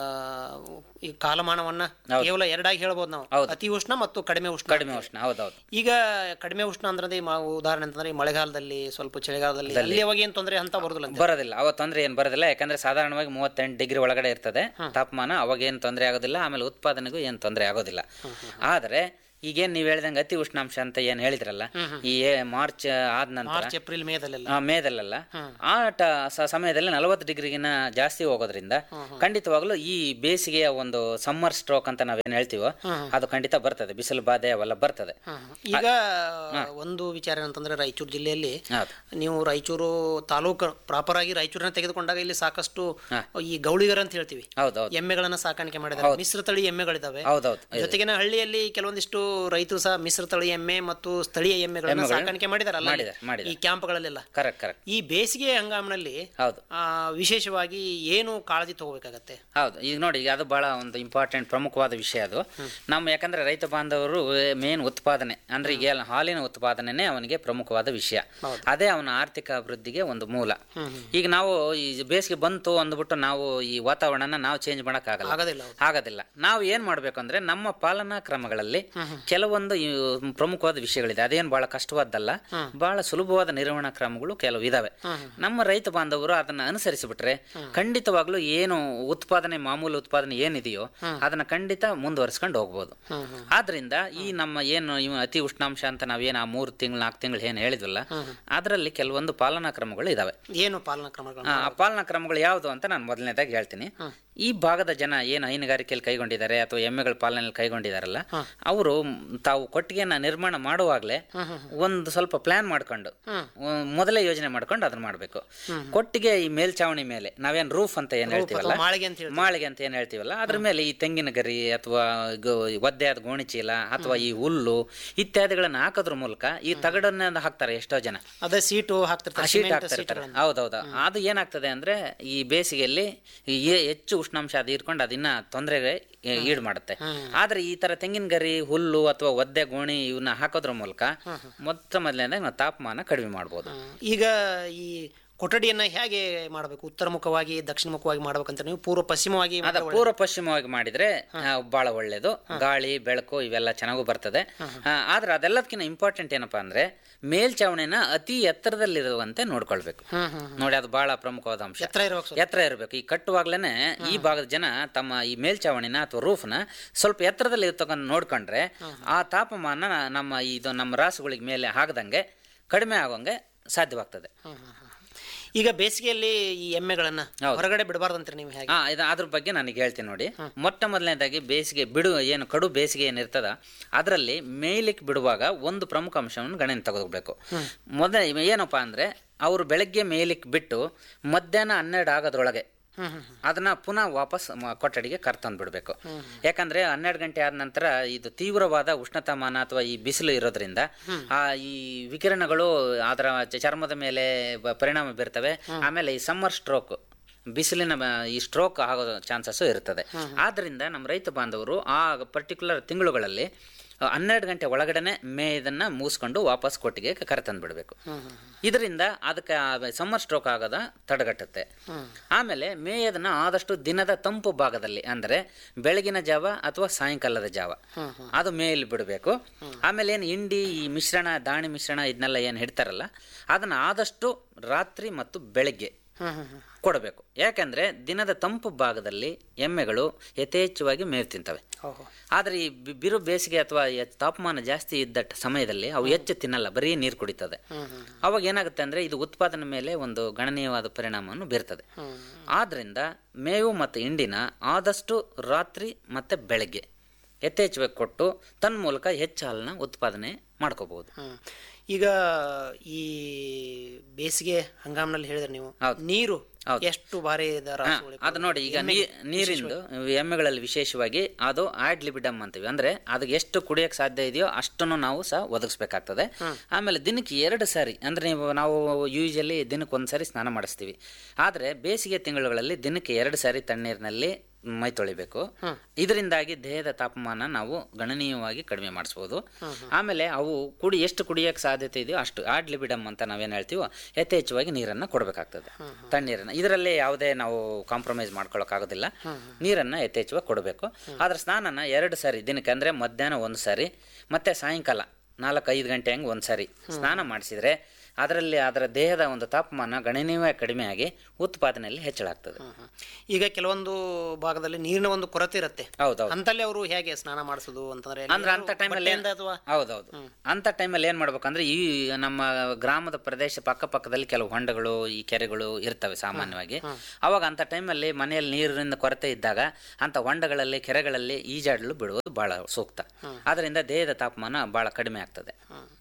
ಈ ಕಾಲಮಾನವನ್ನ ಕೇವಲ ಎರಡಾಗಿ ಹೇಳ್ಬೋದು ನಾವು ಅತಿ ಉಷ್ಣ ಮತ್ತು ಕಡಿಮೆ ಉಷ್ಣ ಕಡಿಮೆ ಉಷ್ಣ ಹೌದೌದು ಈಗ ಕಡಿಮೆ ಉಷ್ಣ ಅಂದ್ರೆ ಈ ಮಾ- ಉದಾಹರಣೆ ಅಂತಂದ್ರೆ ಈ ಮಳೆಗಾಲದಲ್ಲಿ ಸ್ವಲ್ಪ ಚಳಿಗಾಲದಲ್ಲಿ ಅಲ್ಲಿ ಅವಾಗ ಏನು ತೊಂದರೆ ಅಂತ ಬರೋದಿಲ್ಲ ಅಂತ ಬರೋದಿಲ್ಲ ಅವ ತೊಂದರೆ ಏನು ಬರೋದಿಲ್ಲ ಯಾಕಂದ್ರೆ ಸಾಧಾರಣವಾಗಿ ಮೂವತ್ತೆಂಟು ಡಿಗ್ರಿ ಒಳಗಡೆ ಇರ್ತದೆ ತಾಪಮಾನ ಅವಾಗ ಏನು ತೊಂದರೆ ಆಗೋದಿಲ್ಲ ಆಮೇಲೆ ಉತ್ಪಾದನೆಗೂ ಏನು ತೊಂದರೆ ಆಗೋದಿಲ್ಲ ಆದರೆ ಈಗೇನು ನೀವು ಹೇಳ್ದಂಗೆ ಅತಿ ಉಷ್ಣಾಂಶ ಅಂತ ಏನು ಹೇಳಿದ್ರಲ್ಲ ಈ ಏ- ಮಾರ್ಚ್ ಆದ ನಂತರ ಮಾರ್ಚ್ ಏಪ್ರಿಲ್ ಮೇದಲ್ಲೆಲ್ಲ ಆ, ಮೇದಲ್ಲೆಲ್ಲ ಆ ಟ ಸ- ಸಮಯದಲ್ಲಿ ನಲವತ್ತು ಡಿಗ್ರಿಗಿನ ಜಾಸ್ತಿ ಹೋಗೋದ್ರಿಂದ ಖಂಡಿತವಾಗ್ಲೂ ಈ ಬೇಸಿಗೆಯ ಒಂದು ಸಮ್ಮರ್ ಸ್ಟ್ರೋಕ್ ಅಂತ ನಾವೇನು ಹೇಳ್ತೀವೋ ಅದು ಖಂಡಿತ ಬರ್ತದೆ ಬಿಸಿಲು ಬಾಧೆ ಅವೆಲ್ಲ ಬರ್ತದೆ ಈಗ ಒಂದು ವಿಚಾರ ಏನಂತಂದ್ರೆ ರಾಯಚೂರು ಜಿಲ್ಲೆಯಲ್ಲಿ ಹೌದು. ನೀವು ರಾಯಚೂರು ತಾಲೂಕು ಪ್ರಾಪರ್ ಆಗಿ ರಾಯಚೂರನ್ನ ತೆಗೆದುಕೊಂಡಾಗ ಇಲ್ಲಿ ಸಾಕಷ್ಟು ಈ ಗೌಳಿಗರ ಅಂತ ಹೇಳ್ತೀವಿ ಹೌದೌದು ಎಮ್ಮೆಗಳನ್ನ ಸಾಕಾಣಿಕೆ ಮಾಡಿದ್ದಾರೆ ಮಿಶ್ರತಳಿ ಎಮ್ಮೆಗಳಿದಾವೆ ಹೌದೌದು ಜೊತೆಗಿನ ಹಳ್ಳಿಯಲ್ಲಿ ಕೆಲವೊಂದಿಷ್ಟು ರೈತರು ಸಹ ಮಿಶ್ರತಳಿ ಎಮ್ಮೆ ಮತ್ತು ಸ್ಥಳೀಯ ಎಮ್ಮೆಗಳನ್ನ ಸಾಕಾಣಿಕೆ ಮಾಡಿದಾರಲ್ಲ ಅಲ್ಲಿ? ಮಾಡಿದ್ದಾರೆ, ಮಾಡಿದ್ದಾರೆ. ಈ ಕ್ಯಾಂಪ್ಗಳಲ್ಲೆಲ್ಲ ಕರೆಕ್ಟ್ ಕರೆಕ್ಟ್ ಈ ಬೇಸಿಗೆ ಹಂಗಾಮಿನಲ್ಲಿ ಹೌದು ಆ, ವಿಶೇಷವಾಗಿ ಏನು ಕಾಳಜಿ ತಗೋಬೇಕಾಗತ್ತೆ ಹೌದು ಈಗ ನೋಡಿ ಈಗ ಅದು ಬಹಳ ಒಂದು ಇಂಪಾರ್ಟೆಂಟ್ ಪ್ರಮುಖವಾದ ವಿಷಯ ಅದು ನಮ್ಮ ಯಾಕಂದ್ರೆ ರೈತ ಬಾಂಧವರು ಮೇನ್ ಉತ್ಪಾದನೆ ಅಂದ್ರೆ ಈಗ ಎಲ್ಲ ಹಾಲಿನ ಉತ್ಪಾದನೆನೇ ಅವನಿಗೆ ಪ್ರಮುಖವಾದ ವಿಷಯ ಅದೇ ಅವನ ಆರ್ಥಿಕ ಅಭಿವೃದ್ಧಿಗೆ ಒಂದು ಮೂಲ ಈಗ ನಾವು ಈ ಬೇಸಿಗೆ ಬಂತು ಅಂದ್ಬಿಟ್ಟು ನಾವು ಈ ವಾತಾವರಣನ ನಾವು ಚೇಂಜ್ ಮಾಡೋಕ್ಕಾಗಲ್ಲ ಆಗೋದಿಲ್ಲ ಆಗೋದಿಲ್ಲ ನಾವು ಏನ್ ಮಾಡ್ಬೇಕು ಅಂದ್ರೆ ನಮ್ಮ ಪಾಲನಾ ಕ್ರಮಗಳಲ್ಲಿ ಕೆಲವೊಂದು ಈ ಪ್ರಮುಖವಾದ ವಿಷಯಗಳಿದೆ ಅದೇನು ಬಹಳ ಕಷ್ಟವಾದ್ದಲ್ಲ ಬಹಳ ಸುಲಭವಾದ ನಿರ್ವಹಣಾ ಕ್ರಮಗಳು ಕೆಲವು ಇದಾವೆ ನಮ್ಮ ರೈತ ಬಾಂಧವರು ಅದನ್ನ ಅನುಸರಿಸಿಬಿಟ್ರೆ ಖಂಡಿತವಾಗ್ಲೂ ಏನು ಉತ್ಪಾದನೆ ಮಾಮೂಲು ಉತ್ಪಾದನೆ ಏನಿದೆಯೋ ಅದನ್ನ ಖಂಡಿತ ಮುಂದುವರಿಸ್ಕೊಂಡು ಹೋಗ್ಬೋದು ಆದ್ರಿಂದ ಈ ನಮ್ಮ ಏನು ಇವು ಅತಿ ಉಷ್ಣಾಂಶ ಅಂತ ನಾವೇನು ಆ ಮೂರು ತಿಂಗಳು ನಾಲ್ಕು ತಿಂಗಳು ಏನು ಹೇಳಿದ್ವಲ್ಲ ಅದರಲ್ಲಿ ಕೆಲವೊಂದು ಪಾಲನಾ ಕ್ರಮಗಳು ಇದಾವೆ ಏನು ಪಾಲನಾ ಕ್ರಮಗಳು ಆ ಪಾಲನಾ ಕ್ರಮಗಳು ಯಾವುದು ಅಂತ ನಾನು ಮೊದಲನೇದಾಗಿ ಹೇಳ್ತೀನಿ ಈ ಭಾಗದ ಜನ ಏನು ಹೈನುಗಾರಿಕೆಯಲ್ಲಿ ಕೈಗೊಂಡಿದ್ದಾರೆ ಅಥವಾ ಎಮ್ಮೆಗಳ ಪಾಲನೆಯಲ್ಲಿ ಕೈಗೊಂಡಿದ್ದಾರಲ್ಲ ಅವರು ತಾವು ಕೊಟ್ಟಿಗೆನ ನಿರ್ಮಾಣ ಮಾಡುವಾಗಲೇ ಒಂದು ಸ್ವಲ್ಪ ಪ್ಲಾನ್ ಮಾಡ್ಕೊಂಡು ಒಂದ್ ಮೊದಲೇ ಯೋಜನೆ ಮಾಡ್ಕೊಂಡು ಅದನ್ನ ಮಾಡಬೇಕು ಕೊಟ್ಟಿಗೆ ಈ ಮೇಲ್ಚಾವಣಿ ಮೇಲೆ ನಾವೇನು ರೂಫ್ ಅಂತ ಏನು ಹೇಳ್ತೀವಲ್ಲ ಮಾಳಿಗೆ ಅಂತ ಹೇಳ್ತೀವಿ. ಮಾಳಿಗೆ ಅಂತ ಏನು ಹೇಳ್ತೀವಲ್ಲ ಅದ್ರ ಮೇಲೆ ಈ ತೆಂಗಿನ ಗರಿ ಅಥವಾ ಗೋ- ಒದ್ದೆಯಾದ ಗೋಣಿ ಚೀಲ ಅಥವಾ ಈ ಹುಲ್ಲು ಇತ್ಯಾದಿಗಳನ್ನ ಹಾಕೋದ್ರ ಮೂಲಕ ಈ ತಗಡನ್ನ ಹಾಕ್ತಾರೆ ಎಷ್ಟೋ ಜನ ಅದೇ ಸೀಟು ಆ ಹಾಕ್ತಿರ್ತಾರೆ ಶೀಟ್ ಸಿಮೆಂಟ್ ಹಾಕ್ತಿರ್ತಾರೆ ಸೀಟುಗಳನ್ನ. ಹೌದೌದು ಅದು ಏನಾಗ್ತದೆ ಅಂದ್ರೆ ಈ ಬೇಸಿಗೆಯಲ್ಲಿ ಈ ಏ- ಹೆಚ್ಚು ಉಷ್ಣಾಂಶ ಅದು ಇಟ್ಕೊಂಡು ಅದಿನ್ನ ತೊಂದರೆಗೆ ಈಡು ಮಾಡುತ್ತೆ ಆದ್ರೆ ಈ ತರ ತೆಂಗಿನ ಗರಿ ಹುಲ್ಲು ಅಥವಾ ಒದ್ದೆ ಗೋಣಿ ಇವನ್ನ ಹಾಕೋದ್ರ ಮೂಲಕ ಮೊತ್ತ ಮೊದಲನೇದಾಗಿ ನಾವು ತಾಪಮಾನ ಕಡಿಮೆ ಮಾಡ್ಬೋದು ಈಗ ಈ ಕೊಠಡಿಯನ್ನ ಹೇಗೆ ಮಾಡಬೇಕು ಉತ್ತರ ಮುಖವಾಗಿ ದಕ್ಷಿಣ ಮುಖವಾಗಿ ಮಾಡ್ಬೇಕಂತ ನೀವು ಪೂರ್ವ ಪಶ್ಚಿಮವಾಗಿ ಅದ ಪೂರ್ವ ಪಶ್ಚಿಮವಾಗಿ ಮಾಡಿದ್ರೆ ಆ, ಬಹಳ ಒಳ್ಳೇದು ಗಾಳಿ ಬೆಳಕು ಇವೆಲ್ಲ ಚೆನ್ನಾಗೂ ಬರ್ತದೆ ಆ, ಆದ್ರೆ ಅದೆಲ್ಲದಕ್ಕಿಂತ ಇಂಪಾರ್ಟೆಂಟ್ ಏನಪ್ಪಾ ಅಂದ್ರೆ ಮೇಲ್ಚಾವಣಿನ ಅತಿ ಎತ್ತರದಲ್ಲಿರುವಂತೆ ನೋಡ್ಕೊಳ್ಬೇಕು ನೋಡಿ ಅದು ಬಹಳ ಪ್ರಮುಖವಾದ ಅಂಶ ಎತ್ತರ ಇರ್ಬೇಕು ಸ್ವಲ್ಪ. ಎತ್ತರ ಇರಬೇಕು ಈ ಕಟ್ಟುವಾಗ್ಲೇನೆ ಈ ಭಾಗದ ಜನ ತಮ್ಮ ಈ ಮೇಲ್ಚಾವಣಿನ ಅಥವಾ ರೂಫ್ನ ಸ್ವಲ್ಪ ಎತ್ತರದಲ್ಲಿ ಇರ್ತಕ್ಕಂಥ ನೋಡ್ಕೊಂಡ್ರೆ ಆ ತಾಪಮಾನ ನಮ್ಮ ಇದು ನಮ್ಮ ರಾಸುಗಳಿಗೆ ಮೇಲೆ ಆಗದಂಗೆ ಕಡಿಮೆ ಆಗೋಂಗೆ ಸಾಧ್ಯವಾಗ್ತದೆ ಈಗ ಬೇಸಿಗೆಯಲ್ಲಿ ಈ ಎಮ್ಮೆಗಳನ್ನ ಹೌದು. ಹೊರಗಡೆ ಬಿಡಬಾರ್ದಂತ್ರಿ ನೀವು ಹೇಗೆ ಹಾ ಇದು ಅದ್ರ ಬಗ್ಗೆ ನನಗೆ ಹೇಳ್ತೀನಿ ನೋಡಿ ಮೊಟ್ಟ ಮೊದಲನೇದಾಗಿ ಬೇಸಿಗೆ ಬಿಡು ಏನು ಕಡು ಬೇಸಿಗೆ ಏನಿರ್ತದ ಅದರಲ್ಲಿ ಮೇಯ್ಲಿಕ್ಕೆ ಬಿಡುವಾಗ ಒಂದು ಪ್ರಮುಖ ಅಂಶವನ್ನು ಗಣನೆ ತಗೋಬೇಕು ಮೊದಲ ಏನಪ್ಪಾ ಅಂದ್ರೆ ಅವರು ಬೆಳಗ್ಗೆ ಮೇಯ್ಲಿಕ್ಕೆ ಬಿಟ್ಟು ಮಧ್ಯಾಹ್ನ ಹನ್ನೆರಡು ಆಗೋದ್ರೊಳಗೆ ಅದನ್ನ ಪುನಃ ವಾಪಸ್ ಮ- ಕೊಠಡಿಗೆ ಕರ್ತಂದು ಬಿಡಬೇಕು ಯಾಕಂದ್ರೆ ಹನ್ನೆರಡು ಗಂಟೆ ಆದ ನಂತರ ಇದು ತೀವ್ರವಾದ ಉಷ್ಣತಾಮಾನ ಅಥವಾ ಈ ಬಿಸಿಲು ಇರೋದ್ರಿಂದ ಆ ಈ ವಿಕಿರಣಗಳು ಅದರ ಚ- ಚರ್ಮದ ಮೇಲೆ ಬ- ಪರಿಣಾಮ ಬೀರ್ತವೆ ಆಮೇಲೆ ಈ ಸಮ್ಮರ್ ಸ್ಟ್ರೋಕ್ ಬಿಸಿಲಿನ ಬ- ಈ ಸ್ಟ್ರೋಕ್ ಆಗೋ ಚಾನ್ಸಸ್ ಇರ್ತದೆ ಆದ್ರಿಂದ ನಮ್ಮ ರೈತ ಬಾಂಧವರು ಆ ಪರ್ಟಿಕ್ಯುಲರ್ ತಿಂಗಳುಗಳಲ್ಲಿ ಆ, ಹನ್ನೆರಡು ಗಂಟೆ ಒಳಗಡೆನೆ ಮೇ ಇದನ್ನ ಮುಗಿಸ್ಕೊಂಡು ವಾಪಸ್ ಕೊಟ್ಟಿಗೆ ಕರೆತಂದು ಬಿಡಬೇಕು ಇದರಿಂದ ಅದಕ್ಕೆ ಸಮ್ಮರ್ ಸ್ಟ್ರೋಕ್ ಆಗೋದ ತಡೆಗಟ್ಟುತ್ತೆ ಆಮೇಲೆ ಮೇಯದನ್ನ ಆದಷ್ಟು ದಿನದ ತಂಪು ಭಾಗದಲ್ಲಿ ಅಂದ್ರೆ ಬೆಳಗಿನ ಜಾವ ಅಥವಾ ಸಾಯಂಕಾಲದ ಜಾವ ಅದು ಮೇಯಲ್ಲಿ ಬಿಡಬೇಕು ಆಮೇಲೆ ಏನು ಹಿಂಡಿ ಈ ಮಿಶ್ರಣ ದಾಣಿ ಮಿಶ್ರಣ ಇದನ್ನೆಲ್ಲ ಏನು ಹಿಡ್ತಾರಲ್ಲ ಅದನ್ನ ಆದಷ್ಟು ರಾತ್ರಿ ಮತ್ತು ಬೆಳಗ್ಗೆ ಕೊಡಬೇಕು ಯಾಕಂದ್ರೆ ದಿನದ ತಂಪು ಭಾಗದಲ್ಲಿ ಎಮ್ಮೆಗಳು ಯಥೇಚ್ಛವಾಗಿ ಮೇವು ತಿಂತವೆ ಓಹೋ. ಆದರೆ ಈ ಬಿ- ಬಿರು ಬೇಸಿಗೆ ಅಥವಾ ಎ- ತಾಪಮಾನ ಜಾಸ್ತಿ ಇದ್ದ ಟ- ಸಮಯದಲ್ಲಿ ಅವು ಹೆಚ್ಚು ತಿನ್ನಲ್ಲ ಬರೀ ನೀರು ಕುಡಿತದೆ ಅವಾಗ ಏನಾಗುತ್ತೆ ಅಂದ್ರೆ ಇದು ಉತ್ಪಾದನೆ ಮೇಲೆ ಒಂದು ಗಣನೀಯವಾದ ಪರಿಣಾಮವನ್ನು ಬೀರ್ತದೆ ಆದ್ರಿಂದ ಮೇವು ಮತ್ತು ಹಿಂಡಿನ ಆದಷ್ಟು ರಾತ್ರಿ ಮತ್ತೆ ಬೆಳಗ್ಗೆ ಯಥೇಚ್ಛವಾಗಿ ಕೊಟ್ಟು ತನ್ಮೂಲಕ ಹೆಚ್ಚು ಹಾಲನ್ನ ಉತ್ಪಾದನೆ ಮಾಡ್ಕೋಬಹುದು ಹ್ಮ್. ಈಗ ಈ ಬೇಸಿಗೆ ಹಂಗಾಮಿನಲ್ಲಿ ಹೇಳಿದ್ರೆ ನೀವು ಹೌದು. ನೀರು ಹೌದು. ಎಷ್ಟು ಬಾರಿ ಇದ ರಾಸುಗಳಿಗೆ ಅದು ನೋಡಿ ಈಗ ನೀ ನೀರಿಂದು ಎಮ್ಮೆಗಳಲ್ಲಿ ವಿಶೇಷವಾಗಿ ಅದು ಆಡ್ ಲಿಬಿಡಮ್ ಅಂತೀವಿ ಅಂದ್ರೆ ಅದಕ್ಕೆ ಎಷ್ಟು ಕುಡಿಯಕ್ಕೆ ಸಾಧ್ಯ ಇದೆಯೋ ಅಷ್ಟನ್ನು ನಾವು ಸಹ ಒದಗಿಸ್ಬೇಕಾಗ್ತದೆ ಆಮೇಲೆ ದಿನಕ್ಕೆ ಎರಡು ಸಾರಿ ಅಂದ್ರೆ ನೀವು ನಾವು ಯೂಶಲಿ ದಿನಕ್ಕೆ ಒಂದು ಸಾರಿ ಸ್ನಾನ ಮಾಡಿಸ್ತೀವಿ ಆದ್ರೆ ಬೇಸಿಗೆ ತಿಂಗಳುಗಳಲ್ಲಿ ದಿನಕ್ಕೆ ಎರಡು ಸಾರಿ ತಣ್ಣೀರಿನಲ್ಲಿ ಮೈ ತೊಳಿಬೇಕು ಇದರಿಂದಾಗಿ ದೇಹದ ತಾಪಮಾನ ನಾವು ಗಣನೀಯವಾಗಿ ಕಡಿಮೆ ಮಾಡಿಸ್ಬೋದು ಆಮೇಲೆ ಅವು ಕುಡಿ ಎಷ್ಟು ಕುಡಿಯಕ್ಕೆ ಸಾಧ್ಯತೆ ಇದೆಯೋ ಅಷ್ಟು ಆಡ್ ಲಿಬಿಡಮ್ ಅಂತ ನಾವೇನು ಹೇಳ್ತೀವೋ ಯಥೇಚ್ಛವಾಗಿ ನೀರನ್ನು ಕೊಡಬೇಕಾಗ್ತದೆ ತಣ್ಣೀರನ್ನು ಇದರಲ್ಲೇ ಯಾವುದೇ ನಾವು ಕಾಂಪ್ರಮೈಸ್ ಮಾಡ್ಕೊಳ್ಳೋಕ್ಕಾಗೋದಿಲ್ಲ ನೀರನ್ನು ಯಥೇಚ್ಛವಾಗಿ ಕೊಡಬೇಕು ಆದ್ರೆ ಸ್ನಾನನ ಎರಡು ಸಾರಿ ದಿನಕ್ಕೆ ಅಂದರೆ ಮಧ್ಯಾಹ್ನ ಒಂದು ಸಾರಿ ಮತ್ತೆ ಸಾಯಂಕಾಲ ನಾಲ್ಕು ಐದು ಗಂಟೆ ಹಂಗೆ ಒಂದು ಸಾರಿ ಸ್ನಾನ ಮಾಡಿಸಿದ್ರೆ ಅದರಲ್ಲಿ ಅದರ ದೇಹದ ಒಂದು ತಾಪಮಾನ ಗಣನೀಯವಾಗಿ ಕಡಿಮೆಯಾಗಿ ಉತ್ಪಾದನೆಯಲ್ಲಿ ಹೆಚ್ಚಳ ಆಗ್ತದೆ ಈಗ ಕೆಲವೊಂದು ಭಾಗದಲ್ಲಿ ನೀರಿನ ಒಂದು ಕೊರತೆ ಇರುತ್ತೆ ಹೌದೌದು ಅಂತಲ್ಲಿ ಅವರು ಹೇಗೆ ಸ್ನಾನ ಮಾಡಿಸೋದು ಅಂತಂದ್ರೆ ಅಂದ್ರೆ ಅಂತ ಟೈಮಲ್ಲಿ ಬಟ್ಟೆಯಿಂದ ಅಥವಾ ಹೌದೌದು ಅಂತ ಟೈಮಲ್ಲಿ ಏನ್ ಮಾಡ್ಬೇಕಂದ್ರೆ ಈ ನಮ್ಮ ಗ್ರಾಮದ ಪ್ರದೇಶ ಪಕ್ಕ ಪಕ್ಕದಲ್ಲಿ ಕೆಲವು ಹೊಂಡಗಳು ಈ ಕೆರೆಗಳು ಇರ್ತವೆ ಸಾಮಾನ್ಯವಾಗಿ ಅವಾಗ ಅಂತ ಟೈಮಲ್ಲಿ ಮನೆಯಲ್ಲಿ ನೀರಿನ ಕೊರತೆ ಇದ್ದಾಗ ಅಂತ ಹೊಂಡಗಳಲ್ಲಿ ಕೆರೆಗಳಲ್ಲಿ ಈಜಾಡಲು ಬಿಡುವುದು ಬಹಳ ಸೂಕ್ತ ಅದರಿಂದ ದೇಹದ ತಾಪಮಾನ ಬಹಳ ಕಡಿಮೆ ಆಗ್ತದೆ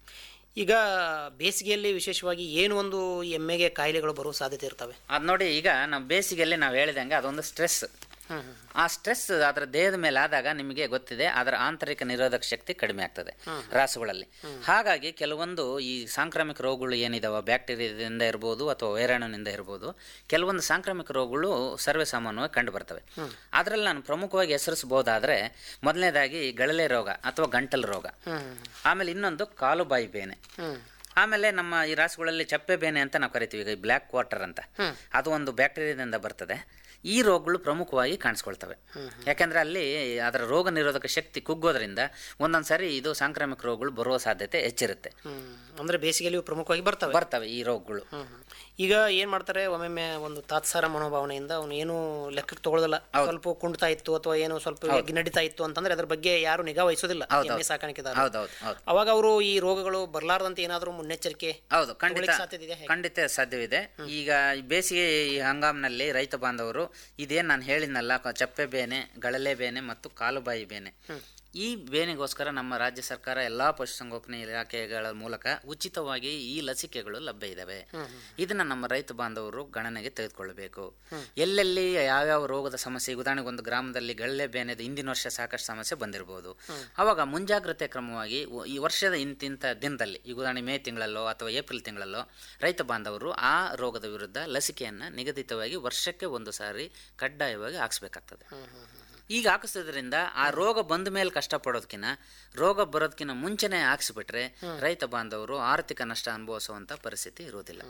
ಈಗ ಬೇಸಿಗೆಯಲ್ಲಿ ವಿಶೇಷವಾಗಿ ಏನು ಒಂದು ಎಮ್ಮೆಗೆ ಕಾಯಿಲೆಗಳು ಬರುವ ಸಾಧ್ಯತೆ ಇರ್ತವೆ ಅದ್ ನೋಡಿ ಈಗ ನಾವು ಬೇಸಿಗೆಯಲ್ಲಿ ನಾವು ಹೇಳಿದಂಗೆ ಅದೊಂದು ಸ್ಟ್ರೆಸ್ ಆ ಸ್ಟ್ರೆಸ್ ಅದರ ದೇಹದ ಮೇಲೆ ಆದಾಗ ನಿಮಗೆ ಗೊತ್ತಿದೆ ಅದರ ಆಂತರಿಕ ನಿರೋಧಕ ಶಕ್ತಿ ಕಡಿಮೆ ಆಗ್ತದೆ ರಾಸುಗಳಲ್ಲಿ ಹಾಗಾಗಿ ಕೆಲವೊಂದು ಈ ಸಾಂಕ್ರಾಮಿಕ ರೋಗಗಳು ಏನಿದಾವ ಬ್ಯಾಕ್ಟೀರಿಯಾದಿಂದ ಇರ್ಬೋದು ಅಥವಾ ವೈರಾಣುವಿನಿಂದ ಇರ್ಬೋದು ಕೆಲವೊಂದು ಸಾಂಕ್ರಾಮಿಕ ರೋಗಗಳು ಸರ್ವೇ ಸಾಮಾನ್ಯವಾಗಿ ಕಂಡು ಬರ್ತವೆ ಅದರಲ್ಲಿ ನಾನು ಪ್ರಮುಖವಾಗಿ ಹೆಸರಿಸಬಹುದಾದ್ರೆ ಮೊದಲನೇದಾಗಿ ಗಳಲೆ ರೋಗ ಅಥವಾ ಗಂಟಲು ರೋಗ ಆಮೇಲೆ ಇನ್ನೊಂದು ಕಾಲು ಬಾಯಿ ಬೇನೆ ಆಮೇಲೆ ನಮ್ಮ ಈ ರಾಸುಗಳಲ್ಲಿ ಚಪ್ಪೆ ಬೇನೆ ಅಂತ ನಾವು ಕರಿತೀವಿ ಈಗ ಬ್ಲ್ಯಾಕ್ ವಾಟರ್ ಅಂತ ಅದು ಒಂದು ಬ್ಯಾಕ್ಟೀರಿಯಾದಿಂದ ಬರ್ತದೆ ಈ ರೋಗಗಳು ಪ್ರಮುಖವಾಗಿ ಕಾಣಿಸ್ಕೊಳ್ತವೆ ಯಾಕೆಂದ್ರೆ ಅಲ್ಲಿ ಅದರ ರೋಗ ನಿರೋಧಕ ಶಕ್ತಿ ಕುಗ್ಗೋದ್ರಿಂದ ಒಂದೊಂದು ಸಾರಿ ಇದು ಸಾಂಕ್ರಾಮಿಕ ರೋಗಗಳು ಬರುವ ಸಾಧ್ಯತೆ ಹೆಚ್ಚಿರುತ್ತೆ ಹ್ಮ್. ಅಂದ್ರೆ ಬೇಸಿಗೆಯಲ್ಲಿ ಇವು ಪ್ರಮುಖವಾಗಿ ಬರ್ತವೆ ಬರ್ತವೆ ಈ ರೋಗಗಳು ಹ್ಮ್, ಹ್ಮ್. ಈಗ ಏನ್ ಮಾಡ್ತಾರೆ ಒಮ್ಮೊಮ್ಮೆ ಒಂದು ತಾತ್ಸಾರ ಮನೋಭಾವನೆಯಿಂದ ಅವನು ಏನು ಲೆಕ್ಕಕ್ಕೆ ತಗೊಳ್ಳೋದಿಲ್ಲ ಸ್ವಲ್ಪ ಕುಂಡ್ತಾ ಇತ್ತು ಅಥವಾ ಏನು ಸ್ವಲ್ಪ ಎಗ್ಗಿ ನಡೀತಾ ಇತ್ತು ಅಂತಂದ್ರೆ ಅದ್ರ ಬಗ್ಗೆ ಯಾರು ನಿಗಾ ವಹಿಸೋದಿಲ್ಲ ಎಮ್ಮೆ ಸಾಕಾಣಿಕೆದಾರ ಹೌದೌದು ಹೌದು ಅವಾಗ ಅವರು ಈ ರೋಗಗಳು ಬರಲಾರ್ದಂತೆ ಏನಾದರೂ ಮುನ್ನೆಚ್ಚರಿಕೆ ಹೌದು ಖಂಡಿತ ತಗೊಳ್ಳಿಕ್ಕೆ ಸಾಧ್ಯತೆ ಇದೆಯಾ? ಹೇಗೆ? ಖಂಡಿತ ಸಾಧ್ಯವಿದೆ ಈಗ ಈ ಬೇಸಿಗೆ ಈ ಹಂಗಾಮಿನಲ್ಲಿ ರೈತ ಬಾಂಧವರು ಇದೇನು ನಾನು ಹೇಳಿದ್ನಲ್ಲ ಕ- ಚಪ್ಪೆ ಬೇನೆ ಗಳಲೆ ಬೇನೆ ಮತ್ತು ಕಾಲುಬಾಯಿ ಬೇನೆ ಈ ಬೇನೆಗೋಸ್ಕರ ನಮ್ಮ ರಾಜ್ಯ ಸರ್ಕಾರ ಎಲ್ಲಾ ಪಶುಸಂಗೋಪನೆ ಇಲಾಖೆಗಳ ಮೂಲಕ ಉಚಿತವಾಗಿ ಈ ಲಸಿಕೆಗಳು ಲಭ್ಯ ಇದಾವೆ ಇದನ್ನ ನಮ್ಮ ರೈತ ಬಾಂಧವರು ಗಣನೆಗೆ ತೆಗೆದುಕೊಳ್ಳಬೇಕು ಎಲ್ಲೆಲ್ಲಿ ಯಾವ್ಯಾವ ರೋಗದ ಸಮಸ್ಯೆ ಈಗ ಉದಾಹರಣೆಗೆ ಒಂದು ಗ್ರಾಮದಲ್ಲಿ ಗಳ್ಳೆ ಬೇನೆದು ಹಿಂದಿನ ವರ್ಷ ಸಾಕಷ್ಟು ಸಮಸ್ಯೆ ಬಂದಿರಬಹುದು ಅವಾಗ ಮುಂಜಾಗ್ರತೆ ಕ್ರಮವಾಗಿ ಒ- ಈ ವರ್ಷದ ಇಂತಿಂಥ ದಿನದಲ್ಲಿ ಈಗ ಉದಾಹರಣೆ ಮೇ ತಿಂಗಳಲ್ಲೋ ಅಥವಾ ಏಪ್ರಿಲ್ ತಿಂಗಳಲ್ಲೋ ರೈತ ಬಾಂಧವರು ಆ ರೋಗದ ವಿರುದ್ಧ ಲಸಿಕೆಯನ್ನು ನಿಗದಿತವಾಗಿ ವರ್ಷಕ್ಕೆ ಒಂದು ಸಾರಿ ಕಡ್ಡಾಯವಾಗಿ ಹಾಕ್ಸ್ಬೇಕಾಗ್ತದೆ ಈಗ ಹಾಕಿಸೋದ್ರಿಂದ ಆ ರೋಗ ಬಂದ ಮೇಲೆ ಕಷ್ಟಪಡೋದಕ್ಕಿಂತ ರೋಗ ಬರೋದಕ್ಕಿಂತ ಮುಂಚೆನೆ ಹಾಕ್ಸಿಬಿಟ್ರೆ ರೈತ ಬಾಂಧವರು ಆರ್ಥಿಕ ನಷ್ಟ ಅನುಭವಿಸುವಂತ ಪರಿಸ್ಥಿತಿ ಇರುವುದಿಲ್ಲ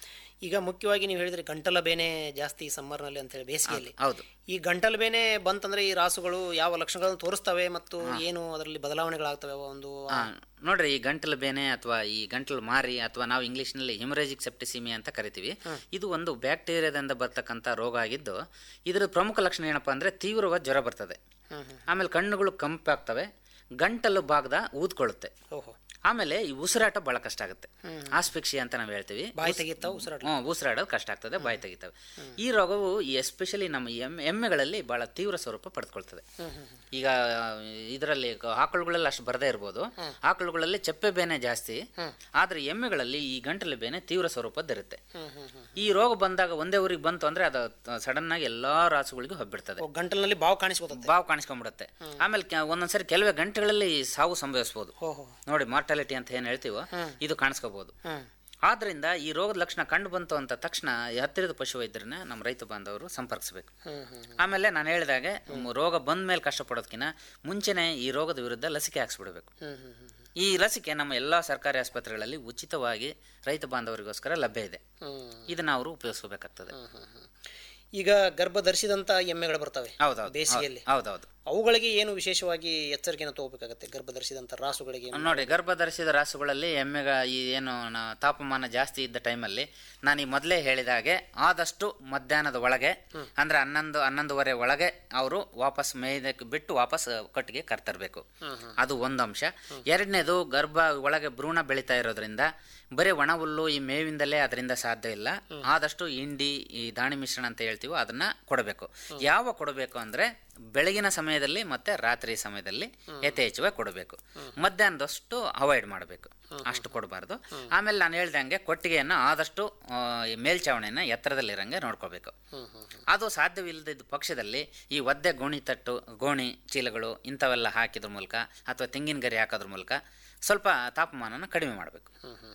ಈಗ ಮುಖ್ಯವಾಗಿ ನೀವು ಹೇಳಿದ್ರಿ ಗಂಟಲ ಬೇನೆ ಜಾಸ್ತಿ ಸಮ್ಮರ್ನಲ್ಲಿ ಅಂತ ಹೇಳಿ ಬೇಸಿಗೆಯಲ್ಲಿ ಹೌದು ಈ ಗಂಟಲು ಬೇನೆ ಬಂತಂದ್ರೆ ಈ ರಾಸುಗಳು ಯಾವ ಲಕ್ಷಣಗಳನ್ನು ತೋರಿಸ್ತವೆ ಮತ್ತು ಏನು ಅದರಲ್ಲಿ ಬದಲಾವಣೆಗಳಾಗ್ತವೆ ಅವ ಒಂದು ಆ, ನೋಡ್ರಿ ಈ ಗಂಟಲು ಬೇನೆ ಅಥವಾ ಈ ಗಂಟಲು ಮಾರಿ ಅಥವಾ ನಾವು ಇಂಗ್ಲಿಷ್ನಲ್ಲಿ ಹಿಮರೇಜಿಕ್ ಸೆಪ್ಟಿಸಿಮಿ ಅಂತ ಕರಿತೀವಿ ಇದು ಒಂದು ಬ್ಯಾಕ್ಟೀರಿಯಾದಿಂದ ಬರ್ತಕ್ಕಂಥ ರೋಗ ಆಗಿದ್ದು ಇದರ ಪ್ರಮುಖ ಲಕ್ಷಣ ಏನಪ್ಪಾ ಅಂದ್ರೆ ತೀವ್ರವಾದ ಜ್ವರ ಬರ್ತದೆ ಆಮೇಲೆ ಕಣ್ಣುಗಳು ಕಂಪಾಗ್ತವೆ ಗಂಟಲು ಭಾಗದ ಊದ್ಕೊಳ್ಳುತ್ತೆ ಓಹೋ ಆಮೇಲೆ ಈ ಉಸಿರಾಟ ಬಹಳ ಕಷ್ಟ ಆಗುತ್ತೆ ಆಸ್ಪಿಕ್ಷಿ ಅಂತ ನಾವು ಹೇಳ್ತೀವಿ ಬಾಯಿ ತೆಗಿತಾವ ಉಸಿರಾಟ ಹ್ಮ್, ಉಸಿರಾಡೋದು ಕಷ್ಟ ಆಗ್ತದೆ ಬಾಯಿ ತೆಗಿತವೆ ಈ ರೋಗವು ಎಸ್ಪೆಷಲಿ ನಮ್ಮ ಎಮ್ಮೆ ಎಮ್ಮೆಗಳಲ್ಲಿ ಬಹಳ ತೀವ್ರ ಸ್ವರೂಪ ಪಡೆದುಕೊಳ್ತದೆ ಈಗ ಇದರಲ್ಲಿ ಆಕಳುಗಳೆಲ್ಲ ಅಷ್ಟು ಬರದೇ ಇರ್ಬೋದು ಆಕಳುಗಳಲ್ಲಿ ಚಪ್ಪೆ ಬೇನೆ ಜಾಸ್ತಿ ಆದ್ರೆ ಎಮ್ಮೆಗಳಲ್ಲಿ ಈ ಗಂಟಲು ಬೇನೆ ತೀವ್ರ ಸ್ವರೂಪದ್ದಿರುತ್ತೆ ಈ ರೋಗ ಬಂದಾಗ ಒಂದೇ ಊರಿಗೆ ಬಂತು ಅಂದ್ರೆ ಅದು ಸಡನ್ ಆಗಿ ಎಲ್ಲಾ ರಾಸುಗಳಿಗೂ ಹಬ್ಬಿಡ್ತದೆ ಓ, ಗಂಟಲಿನಲ್ಲಿ ಬಾವು ಕಾಣಿಸ್ಕೊತದೆ ಬಾವು ಕಾಣಿಸ್ಕೊಂಡ್ಬಿಡುತ್ತೆ ಆಮೇಲೆ ಕೆ- ಒಂದೊಂದ್ಸರಿ ಕೆಲವೇ ಗಂಟೆಗಳಲ್ಲಿ ಸಾವು ಸಂಭವಿಸಬಹುದು ಓಹೋ ನೋಡಿ ಮಾರ್ಟಾಲಿಟಿ ಅಂತ ಏನು ಹೇಳ್ತೀವೋ ಇದು ಕಾಣಿಸ್ಕೋಬಹುದು ಹ್ಮ್ ಆದ್ರಿಂದ ಈ ರೋಗದ ಲಕ್ಷಣ ಕಂಡು ಬಂತು ಅಂತ ತಕ್ಷಣ ಈ ಹತ್ತಿರದ ಪಶುವೈದ್ಯರನ್ನ ನಮ್ಮ ರೈತ ಬಾಂಧವರು ಸಂಪರ್ಕಿಸಬೇಕು ಹ್ಮ್ ಹ್ಮ್ ಆಮೇಲೆ ನಾನು ಹೇಳಿದಾಗೆ ಮ್, ರೋಗ ಬಂದ ಮೇಲೆ ಕಷ್ಟಪಡೋದಕ್ಕಿಂತ ಮುಂಚೆನೆ ಈ ರೋಗದ ವಿರುದ್ಧ ಲಸಿಕೆ ಹಾಕ್ಸ್ಬಿಡ್ಬೇಕು ಹ್ಮ್ ಹ್ಮ್ ಹ್ಮ್ ಈ ಲಸಿಕೆ ನಮ್ಮ ಎಲ್ಲ ಸರ್ಕಾರಿ ಆಸ್ಪತ್ರೆಗಳಲ್ಲಿ ಉಚಿತವಾಗಿ ರೈತ ಬಾಂಧವರಿಗೋಸ್ಕರ ಲಭ್ಯ ಇದೆ ಹ್ಮ್ ಇದನ್ನ ಅವರು ಉಪಯೋಗಿಸಬೇಕಾಗ್ತದೆ ಈಗ ಗರ್ಭ ಧರಿಸಿದಂತ ಎಮ್ಮೆಗಳು ಬರ್ತವೆ ಹೌದೌದು ಬೇಸಿಗೆಯಲ್ಲಿ ಹೌದೌದು ಅವುಗಳಿಗೆ ಏನು ವಿಶೇಷವಾಗಿ ಎಚ್ಚರಿಕೆಯನ್ನು ತಗೋಬೇಕಾಗತ್ತೆ ಗರ್ಭ ಧರಿಸಿದಂತ ರಾಸುಗಳಿಗೆ ನೋಡಿ ಗರ್ಭ ಧರಿಸಿದ ರಾಸುಗಳಲ್ಲಿ ಎಮ್ಮೆಗ ಈ ಏನು ನ- ತಾಪಮಾನ ಜಾಸ್ತಿ ಇದ್ದ ಟೈಮಲ್ಲಿ ನಾನು ಈ ಮೊದಲೇ ಹೇಳಿದ ಹಾಗೆ ಆದಷ್ಟು ಮಧ್ಯಾಹ್ನದ ಒಳಗೆ ಅಂದ್ರೆ ಹನ್ನೊಂದು ಹನ್ನೊಂದುವರೆ ಒಳಗೆ ಅವರು ವಾಪಸ್ ಮೇಯ್ದಕ್ಕೆ ಬಿಟ್ಟು ವಾಪಸ್ ಕಟ್ಟಿಗೆ ಕರ್ತರಬೇಕು ಅದು ಒಂದು ಅಂಶ ಎರಡನೇದು ಗರ್ಭ ಒಳಗೆ ಭ್ರೂಣ ಬೆಳೀತಾ ಇರೋದ್ರಿಂದ ಬರೀ ಒಣ ಹುಲ್ಲು ಈ ಮೇವಿಂದಲೇ ಅದರಿಂದ ಸಾಧ್ಯ ಇಲ್ಲ ಆದಷ್ಟು ಹಿಂಡಿ ಈ ದಾಣಿ ಮಿಶ್ರಣ ಅಂತ ಹೇಳ್ತೀವೋ ಅದನ್ನ ಕೊಡಬೇಕು ಯಾವ ಕೊಡಬೇಕು ಅಂದ್ರೆ ಬೆಳಗಿನ ಸಮಯದಲ್ಲಿ ಮತ್ತೆ ರಾತ್ರಿ ಸಮಯದಲ್ಲಿ ಯಥೇಚ್ಛವಾಗಿ ಕೊಡಬೇಕು ಮಧ್ಯಾಹ್ನದಷ್ಟು ಅವಾಯ್ಡ್ ಮಾಡಬೇಕು ಅಷ್ಟು ಕೊಡಬಾರ್ದು ಆಮೇಲೆ ನಾನು ಹೇಳ್ದಂಗೆ ಕೊಟ್ಟಿಗೆಯನ್ನು ಆದಷ್ಟು ಆ, ಈ ಮೇಲ್ಚಾವಣಿಯನ್ನು ಎತ್ತರದಲ್ಲಿರಂಗೆ ನೋಡ್ಕೋಬೇಕು ಅದು ಸಾಧ್ಯವಿಲ್ಲದಿದ್ದ ಪಕ್ಷದಲ್ಲಿ ಈ ಒದ್ದೆ ಗೋಣಿ ತಟ್ಟು ಗೋಣಿ ಚೀಲಗಳು ಇಂಥವೆಲ್ಲ ಹಾಕಿದ್ರ ಮೂಲಕ ಅಥವಾ ತೆಂಗಿನ ಗರಿ ಹಾಕೋದ್ರ ಮೂಲಕ ಸ್ವಲ್ಪ ತಾಪಮಾನನ ಕಡಿಮೆ ಮಾಡಬೇಕು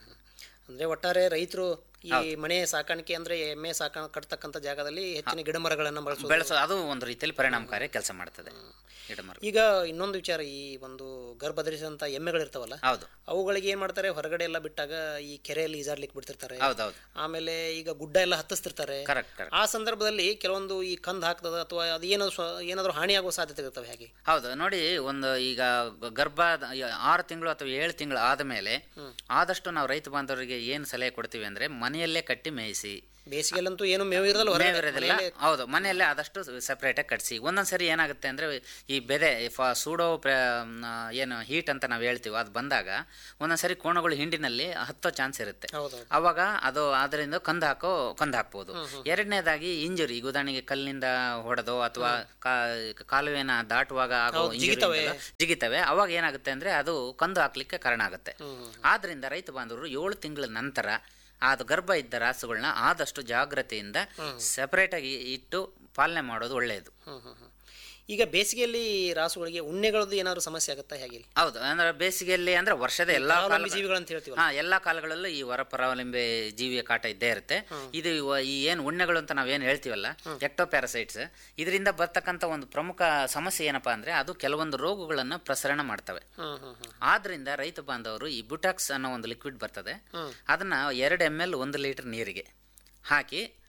ಅಂದ್ರೆ ಒಟ್ಟಾರೆ ರೈತರು ಈ ಮನೆ ಸಾಕಾಣಿಕೆ ಅಂದ್ರೆ ಎಮ್ಮೆ ಸಾಕಾಣ ಕಟ್ತಕ್ಕಂಥ ಜಾಗದಲ್ಲಿ ಹೆಚ್ಚಿನ ಗಿಡ ಮರಗಳನ್ನ ಬಳಸೋದು ಬೆಳೆಸೋ ಅದು ಒಂದು ರೀತಿಯಲ್ಲಿ ಪರಿಣಾಮಕಾರಿ ಕೆಲಸ ಮಾಡ್ತದೆ ಗಿಡಮರ ಈಗ ಇನ್ನೊಂದು ವಿಚಾರ ಈ ಒಂದು ಗರ್ಭ ಧರಿಸಿದಂತ ಎಮ್ಮೆಗಳಿರ್ತಾವಲ್ಲ ಹೌದು ಅವುಗಳಿಗೆ ಏನ್ ಮಾಡ್ತಾರೆ ಹೊರಗಡೆ ಎಲ್ಲ ಬಿಟ್ಟಾಗ ಈ ಕೆರೆಯಲ್ಲಿ ಈಜಾಡ್ಲಿಕ್ಕೆ ಬಿಡ್ತಿರ್ತಾರೆ ಹೌದೌದು ಆಮೇಲೆ ಈಗ ಗುಡ್ಡ ಎಲ್ಲ ಹತ್ತಿಸ್ತಿರ್ತಾರೆ ಕರೆಕ್ಟ್ ಕರೆಕ್ಟ್ ಆ ಸಂದರ್ಭದಲ್ಲಿ ಕೆಲವೊಂದು ಈ ಕಂದ್ ಹಾಕ್ತದ ಅಥವಾ ಅದು ಏನೋ ಸ್ವ ಏನಾದರೂ ಹಾನಿಯಾಗುವ ಸಾಧ್ಯತೆ ಇರ್ತವೆ ಹಾಗೆ ಹೌದು ನೋಡಿ ಒಂದು ಈಗ ಗ- ಗರ್ಭ ದ- ಯ- ಆರು ತಿಂಗಳು ಅಥವಾ ಏಳು ತಿಂಗಳು ಆದಮೇಲೆ ಆದಷ್ಟು ನಾವು ರೈತ ಬಾಂಧವರಿಗೆ ಏನು ಸಲಹೆ ಕೊಡ್ತೀವಿ ಅಂದ್ರೆ ಮನೆಯಲ್ಲೇ ಕಟ್ಟಿ ಮೇಯಿಸಿ ಬೇಸಿಗೆಲ್ಲಂತೂ ಏನು ಮೇವು ಇರಲ್ಲ ಹೊರಗಡೆ. ಮೇವಿರೋದಿಲ್ಲ ಹೌದು ಮನೆಯಲ್ಲೇ ಆದಷ್ಟು ಸೆಪ್ರೇಟಾಗಿ ಕಟ್ಸಿ ಒಂದೊಂದ್ಸರಿ ಏನಾಗುತ್ತೆ ಅಂದ್ರೆ ಈ ಬೆದೆ ಫ- ಸೂಡೋ ಪ್ರ ಮ್, ಏನು ಹೀಟ್ ಅಂತ ನಾವು ಹೇಳ್ತೀವಿ ಅದು ಬಂದಾಗ ಒಂದೊಂದ್ಸರಿ ಕೋಣಗಳು ಹಿಂಡಿನಲ್ಲಿ ಹತ್ತೋ ಚಾನ್ಸ್ ಇರುತ್ತೆ ಹೌದೌದು ಅವಾಗ ಅದು ಅದರಿಂದ ಕಂದು ಹಾಕೋ ಕಂದು ಹಾಕ್ಬೋದು ಎರಡನೇದಾಗಿ ಇಂಜುರಿ ಈಗ ಉದಾಹರಣೆಗೆ ಕಲ್ಲಿನಿಂದ ಹೊಡೆದೋ ಅಥವಾ ಕಾ- ಕಾಲುವೆನ ದಾಟುವಾಗ ಆಗೋ injury ಉಂಟಲ್ಲ, ಜಿಗಿತವೆ ಅವಾಗ ಏನಾಗುತ್ತೆ ಅಂದ್ರೆ ಅದು ಕಂದು ಹಾಕ್ಲಿಕ್ಕೆ ಕಾರಣ ಆಗುತ್ತೆ ಆದ್ರಿಂದ ರೈತ ಬಾಂಧವರು ಏಳು ತಿಂಗಳ ನಂತರ ಅದು ಗರ್ಭ ಇದ್ದ ರಾಸುಗಳನ್ನ ಆದಷ್ಟು ಜಾಗ್ರತೆಯಿಂದ ಸೆಪರೇಟ್ ಆಗಿ ಇಟ್ಟು ಪಾಲನೆ ಮಾಡೋದು ಒಳ್ಳೆಯದು ಹ್ಮ್ ಹ್ಮ್ ಹ್ಮ್. ಈಗ ಬೇಸಿಗೆಯಲ್ಲಿ ರಾಸುಗಳಿಗೆ ಉಣ್ಣೆಗಳದ್ದು ಏನಾದ್ರು ಸಮಸ್ಯೆ ಆಗುತ್ತಾ ಹೇಗೆ ಹೌದು ಅಂದ್ರೆ ಬೇಸಿಗೆಯಲ್ಲಿ ಅಂದ್ರೆ ವರ್ಷದ ಎಲ್ಲಾ ಪರಾವಲಂಬಿ ಕಾಲ ಜೀವಿಗಳಂತ ಹೇಳ್ತೀವಲ್ಲ ಹಾ ಎಲ್ಲಾ ಕಾಲಗಳಲ್ಲೂ ಈ ಹೊರ ಪರಾವಲಂಬಿ ಜೀವಿಯ ಕಾಟ ಇದ್ದೇ ಇರುತ್ತೆ ಇದು ಇವ- ಈ ಏನು ಉಣ್ಣೆಗಳು ಅಂತ ನಾವೇನು ಹೇಳ್ತೀವಲ್ಲ ಎಕ್ಟೋಪ್ಯಾರಸೈಟ್ಸ್ ಇದರಿಂದ ಬರ್ತಕ್ಕಂಥ ಒಂದು ಪ್ರಮುಖ ಸಮಸ್ಯೆ ಏನಪ್ಪಾ ಅಂದ್ರೆ ಅದು ಕೆಲವೊಂದು ರೋಗಗಳನ್ನ ಪ್ರಸರಣ ಮಾಡ್ತವೆ ಹ್ಮ್ ಹ್ಮ್ ಹ್ಮ್ ಆದ್ರಿಂದ ರೈತ ಬಾಂಧವರು ಈ ಬುಟಾಕ್ಸ್ ಅನ್ನೋ ಒಂದು ಲಿಕ್ವಿಡ್ ಬರ್ತದೆ ಅದನ್ನ ಎರಡು ಎಮ್ ಎಲ್ ಒಂದು ಲೀಟರ್ ನೀರಿಗೆ ಹಾಕಿ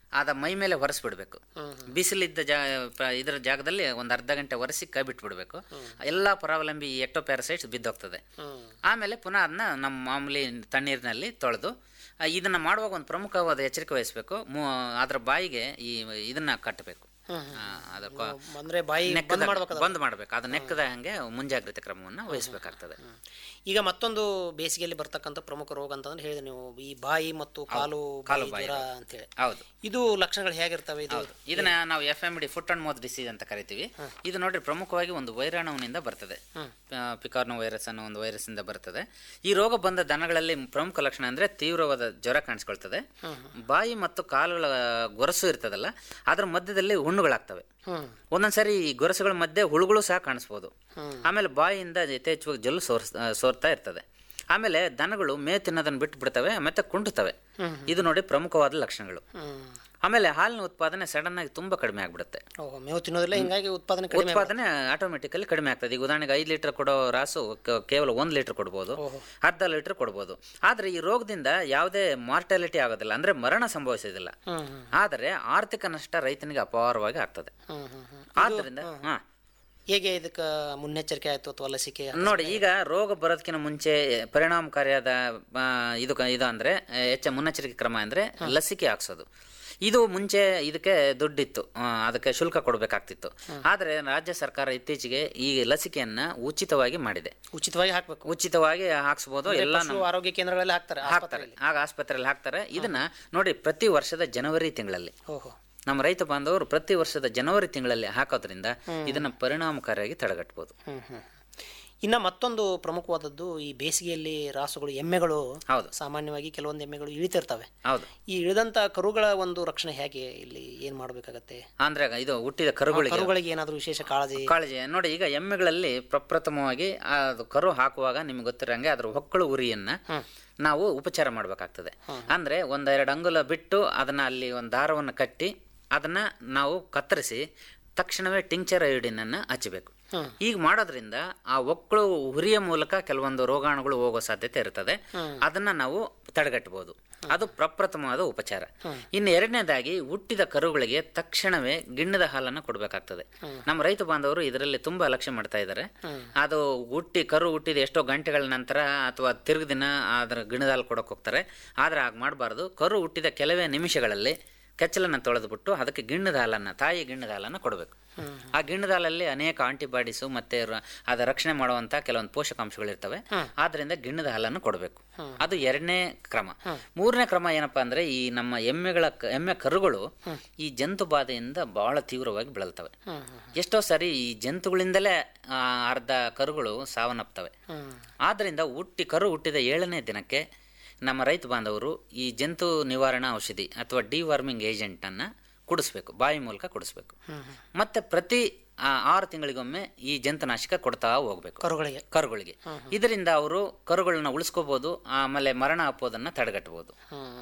ಅದ ಮೈ ಮೇಲೆ ಒರೆಸ್ಬಿಡ್ಬೇಕು ಬಿಸಿಲಿದ್ದ ಜಾ ಪ- ಇದರ ಜಾಗದಲ್ಲಿ ಒಂದು ಅರ್ಧ ಗಂಟೆ ಒರೆಸಿ ಕೈ ಬಿಟ್ಬಿಡ್ಬೇಕು ಎಲ್ಲ ಪರಾವಲಂಬಿ ಎಕ್ಟೋ ಪ್ಯಾರಸೈಟ್ಸ್ ಬಿದ್ದೋಗ್ತದೆ ಆಮೇಲೆ ಪುನಃ ಅದನ್ನ ನಮ್ಮ ಮಾಮೂಲಿ ತಣ್ಣೀರಿನಲ್ಲಿ ತೊಳೆದು ಆ, ಇದನ್ನ ಮಾಡುವಾಗ ಒಂದು ಪ್ರಮುಖವಾದ ಎಚ್ಚರಿಕೆ ವಹಿಸಬೇಕು ಅದರ ಬಾಯಿಗೆ ಈ ಇದನ್ನ ಕಟ್ಟಬೇಕು ಆ, ಅದರ ಕೊ- ಅಂದ್ರೆ ಬಾಯಿ ನೆಕ್ಕದ- ಬಂದ್ ಮಾಡ್ಬೇಕು ಬಂದ್ ಮಾಡ್ಬೇಕು ಅದು ನೆಕ್ಕದ ಹಂಗೆ ಮುಂಜಾಗ್ರತೆ ಕ್ರಮವನ್ನು ವಹಿಸಬೇಕಾಗ್ತದೆ ಈಗ ಮತ್ತೊಂದು ಬೇಸಿಗೆಯಲ್ಲಿ ಬರ್ತಕ್ಕಂಥ ಪ್ರಮುಖ ರೋಗ ಅಂತಂದ್ರೆ ಹೇಳಿದೆ ನೀವು ಈ ಬಾಯಿ ಮತ್ತು ಕಾಲು ಕಾಲು ಬಾಯಿ ಬಾಯಿ ಜ್ವರ ರೋಗ. ಅಂತೇಳಿ ಹೌದು ಇದು ಲಕ್ಷಣಗಳು ಹೇಗಿರ್ತವೆ ಇದು ಇದನ್ನ ನಾವು F M D foot and mouth disease ಅಂತ ಕರಿತೀವಿ ಇದು ನೋಡ್ರಿ ಪ್ರಮುಖವಾಗಿ ಒಂದು ವೈರಾಣುವಿನಿಂದ ಬರ್ತದೆ ಪಿಕಾರ್ನೋ ವೈರಸ್ ಅನ್ನೋ ಒಂದು ವೈರಸ್ ಇಂದ ಬರ್ತದೆ ಈ ರೋಗ ಬಂದ ದನಗಳಲ್ಲಿ ಪ್ರಮುಖ ಲಕ್ಷಣ ಅಂದ್ರೆ ತೀವ್ರವಾದ ಜ್ವರ ಕಾಣಿಸ್ಕೊಳ್ತದೆ ಬಾಯಿ ಮತ್ತು ಕಾಲುಗಳ ಗೊರಸು ಇರ್ತದಲ್ಲ ಅದ್ರ ಮಧ್ಯದಲ್ಲಿ ಹುಣ್ಣುಗಳಾಗ್ತವೆ ಒಂದೊಂದ್ಸರಿ ಈ ಗೊರಸುಗಳ ಮಧ್ಯೆ ಹುಳುಗಳು ಸಹ ಕಾಣಿಸ್ಬೋದು ಆಮೇಲೆ ಬಾಯಿಯಿಂದ ಯಥೇಚ್ಛವಾಗಿ ಜಲ್ಲು ಸೋರ್ಸ್ ಆ, ಸೋರ್ತಾ ಇರ್ತದೆ ಆಮೇಲೆ ದನಗಳು ಮೇ ತಿನ್ನೋದನ್ನ ಬಿಟ್ಟು ಬಿಡ್ತವೆ ಮತ್ತೆ ಕುಂಟುತ್ತವೆ ಇದು ನೋಡಿ ಪ್ರಮುಖವಾದ ಲಕ್ಷಣಗಳು ಆಮೇಲೆ ಹಾಲಿನ ಉತ್ಪಾದನೆ ಸಡನ್ ಆಗಿ ತುಂಬಾ ಕಡಿಮೆ ಆಗ್ಬಿಡುತ್ತೆ ಓಹೋ, ಮೇವು ತಿನ್ನೋದಿಲ್ಲ ಹಿಂಗಾಗಿ ಉತ್ಪಾದನೆ ಕಡಿಮೆ ಉತ್ಪಾದನೆ ಆಟೋಮೆಟಿಕಲಿ ಕಡಿಮೆ ಆಗ್ತದೆ ಈಗ ಉದಾಹರಣೆಗೆ ಐದು ಲೀಟರ್ ಕೊಡೋ ರಾಸು ಕ- ಕೇವಲ ಒಂದು ಲೀಟರ್ ಕೊಡ್ಬೋದು ಅರ್ಧ ಲೀಟರ್ ಕೊಡ್ಬೋದು ಆದ್ರೆ ಈ ರೋಗದಿಂದ ಯಾವುದೇ ಮಾರ್ಟಾಲಿಟಿ ಆಗೋದಿಲ್ಲ ಅಂದ್ರೆ ಮರಣ ಸಂಭವಿಸೋದಿಲ್ಲ ಆದರೆ ಆರ್ಥಿಕ ನಷ್ಟ ರೈತನಿಗೆ ಅಪಾರವಾಗಿ ಆಗ್ತದೆ ಆದ್ರಿಂದ ಹಾ ಹೇಗೆ ಇದಕ್ಕೆ ಮುನ್ನೆಚ್ಚರಿಕೆ ಆಯ್ತು ಅಥವಾ ಲಸಿಕೆ ನೋಡಿ ಈಗ ರೋಗ ಬರೋದಕ್ಕಿಂತ ಮುಂಚೆ ಪರಿಣಾಮಕಾರಿಯಾದ ಆ, ಇದು ಕ- ಇದು ಅಂದ್ರೆ ಆ, ಹೆಚ್ಚ ಮುನ್ನೆಚ್ಚರಿಕೆ ಕ್ರಮ ಅಂದ್ರೆ ಲಸಿಕೆ ಹಾಕ್ಸೋದು ಇದು ಮುಂಚೆ ಇದಕ್ಕೆ ದುಡ್ಡಿತ್ತು ಆ, ಅದಕ್ಕೆ ಶುಲ್ಕ ಕೊಡಬೇಕಾಗ್ತಿತ್ತು ಆದರೆ ರಾಜ್ಯ ಸರ್ಕಾರ ಇತ್ತೀಚೆಗೆ ಈ ಲಸಿಕೆಯನ್ನ ಉಚಿತವಾಗಿ ಮಾಡಿದೆ ಉಚಿತವಾಗಿ ಹಾಕ್ಬೇಕು ಉಚಿತವಾಗಿ ಹಾಕ್ಸ್ಬೋದು ಎಲ್ಲ ಪಶು ಆರೋಗ್ಯ ಕೇಂದ್ರಗಳಲ್ಲಿ ಹಾಕ್ತಾರೆ ಹಾಕ್ತಾರೆ ಆಗ ಆಸ್ಪತ್ರೆಯಲ್ಲಿ ಹಾಕ್ತಾರೆ ಇದನ್ನ ನೋಡಿ ಪ್ರತಿ ವರ್ಷದ ಜನವರಿ ತಿಂಗಳಲ್ಲಿ ಓಹೋ ನಮ್ಮ ರೈತ ಬಾಂಧವರು ಪ್ರತಿ ವರ್ಷದ ಜನವರಿ ತಿಂಗಳಲ್ಲಿ ಹಾಕೋದ್ರಿಂದ ಇದನ್ನ ಪರಿಣಾಮಕಾರಿಯಾಗಿ ತಡೆಗಟ್ಟಬಹುದು ಹ್ಮ್ ಹ್ಮ್ ಇನ್ನ ಮತ್ತೊಂದು ಪ್ರಮುಖವಾದದ್ದು ಈ ಬೇಸಿಗೆಯಲ್ಲಿ ರಾಸುಗಳು ಎಮ್ಮೆಗಳು ಹೌದು. ಸಾಮಾನ್ಯವಾಗಿ ಕೆಲವೊಂದು ಎಮ್ಮೆಗಳು ಇಳಿತಿರ್ತವೆ ಹೌದು ಈ ಇಳಿದಂತ ಕರುಗಳ ಒಂದು ರಕ್ಷಣೆ ಹೇಗೆ ಇಲ್ಲಿ ಏನ್ ಮಾಡ್ಬೇಕಾಗತ್ತೆ ಅಂದ್ರೆ ಇದು ಹುಟ್ಟಿದ ಕರುಗಳಿಗೆ ಕರುಗಳಿಗೆ ಏನಾದ್ರು ವಿಶೇಷ ಕಾಳಜಿ ಕಾಳಜಿ ನೋಡಿ ಈಗ ಎಮ್ಮೆಗಳಲ್ಲಿ ಪ್ರಪ್ರಥಮವಾಗಿ ಅದು ಕರು ಹಾಕುವಾಗ ನಿಮ್ಗೆ ಗೊತ್ತಿರಂಗೆ ಅದ್ರ ಹೊಕ್ಕಳು ಉರಿಯನ್ನ ನಾವು ಉಪಚಾರ ಮಾಡಬೇಕಾಗ್ತದೆ ಅಂದ್ರೆ ಒಂದೆರಡು ಅಂಗುಲ ಬಿಟ್ಟು ಅದನ್ನ ಅಲ್ಲಿ ಒಂದು ದಾರವನ್ನು ಕಟ್ಟಿ ಅದನ್ನ ನಾವು ಕತ್ತರಿಸಿ ತಕ್ಷಣವೇ ಟಿಂಕ್ಚರ್ ಅಯೋಡಿನನ್ನ ಹಚ್ಚಬೇಕು ಈಗ ಮಾಡೋದ್ರಿಂದ ಆ ಒಕ್ಕಳು ಹುರಿಯ ಮೂಲಕ ಕೆಲವೊಂದು ರೋಗಾಣುಗಳು ಹೋಗೋ ಸಾಧ್ಯತೆ ಇರ್ತದೆ ಅದನ್ನ ನಾವು ತಡೆಗಟ್ಟಬಹುದು ಅದು ಪ್ರಪ್ರಥಮವಾದ ಉಪಚಾರ ಇನ್ನು ಎರಡನೇದಾಗಿ ಹುಟ್ಟಿದ ಕರುಗಳಿಗೆ ತಕ್ಷಣವೇ ಗಿಣ್ಣದ ಹಾಲನ್ನು ಕೊಡಬೇಕಾಗ್ತದೆ ನಮ್ಮ ರೈತ ಬಾಂಧವರು ಇದರಲ್ಲಿ ತುಂಬಾ ಲಕ್ಷ್ಯ ಮಾಡ್ತಾ ಇದ್ದಾರೆ ಅದು ಹುಟ್ಟಿ ಕರು ಹುಟ್ಟಿದ ಎಷ್ಟೋ ಗಂಟೆಗಳ ನಂತರ ಅಥವಾ ತಿರುಗ ದಿನ ಅದರ ಗಿಣ್ಣದ ಹಾಲು ಕೊಡಕ್ಕೆ ಹೋಗ್ತಾರೆ ಆದ್ರೆ ಹಾಗೆ ಮಾಡಬಾರ್ದು ಕರು ಹುಟ್ಟಿದ ಕೆಲವೇ ನಿಮಿಷಗಳಲ್ಲಿ ಕೆಚ್ಚಲನ್ನು ತೊಳೆದ್ಬಿಟ್ಟು ಅದಕ್ಕೆ ಗಿಣ್ಣದ ಹಾಲನ್ನು ತಾಯಿ ಗಿಣ್ಣದ ಹಾಲನ್ನು ಕೊಡಬೇಕು ಆ ಗಿಣ್ಣದ ಹಾಲಲ್ಲಿ ಅನೇಕ ಆಂಟಿಬಾಡೀಸು ಮತ್ತೆ ರ- ಅದ ರಕ್ಷಣೆ ಮಾಡುವಂತ ಕೆಲವೊಂದು ಪೋಷಕಾಂಶಗಳಿರ್ತವೆ ಆದ್ರಿಂದ ಗಿಣ್ಣದ ಹಾಲನ್ನು ಕೊಡಬೇಕು ಅದು ಎರಡನೇ ಕ್ರಮ ಮೂರನೇ ಕ್ರಮ ಏನಪ್ಪಾ ಅಂದ್ರೆ ಈ ನಮ್ಮ ಎಮ್ಮೆಗಳ ಕ- ಎಮ್ಮೆ ಕರುಗಳು ಈ ಜಂತು ಬಾಧೆಯಿಂದ ಬಹಳ ತೀವ್ರವಾಗಿ ಬಳಲ್ತವೆ ಎಷ್ಟೋ ಸರಿ ಈ ಜಂತುಗಳಿಂದಲೇ ಆ, ಅರ್ಧ ಕರುಗಳು ಸಾವನ್ನಪ್ತವೆ ಆದ್ರಿಂದ ಹುಟ್ಟಿ ಕರು ಹುಟ್ಟಿದ ಏಳನೇ ದಿನಕ್ಕೆ ನಮ್ಮ ರೈತ ಬಾಂಧವರು ಈ ಜಂತು ನಿವಾರಣಾ ಔಷಧಿ ಅಥವಾ ಡಿವಾರ್ಮಿಂಗ್ ಏಜೆಂಟ್ ಅನ್ನ ಕುಡಿಸ್ಬೇಕು ಬಾಯಿ ಮೂಲಕ ಕುಡಿಸ್ಬೇಕು ಮತ್ತೆ ಪ್ರತಿ ಆ, ಆರು ತಿಂಗಳಿಗೊಮ್ಮೆ ಈ ಜಂತುನಾಶಕ ಕೊಡ್ತಾ ಹೋಗ್ಬೇಕು ಕರುಗಳಿಗೆ ಕರುಗಳಿಗೆ ಇದರಿಂದ ಅವರು ಕರುಗಳನ್ನ ಉಳಿಸ್ಕೋಬಹುದು ಆಮೇಲೆ ಮರಣ ಹಾಕೋದನ್ನ ತಡೆಗಟ್ಟಬಹುದು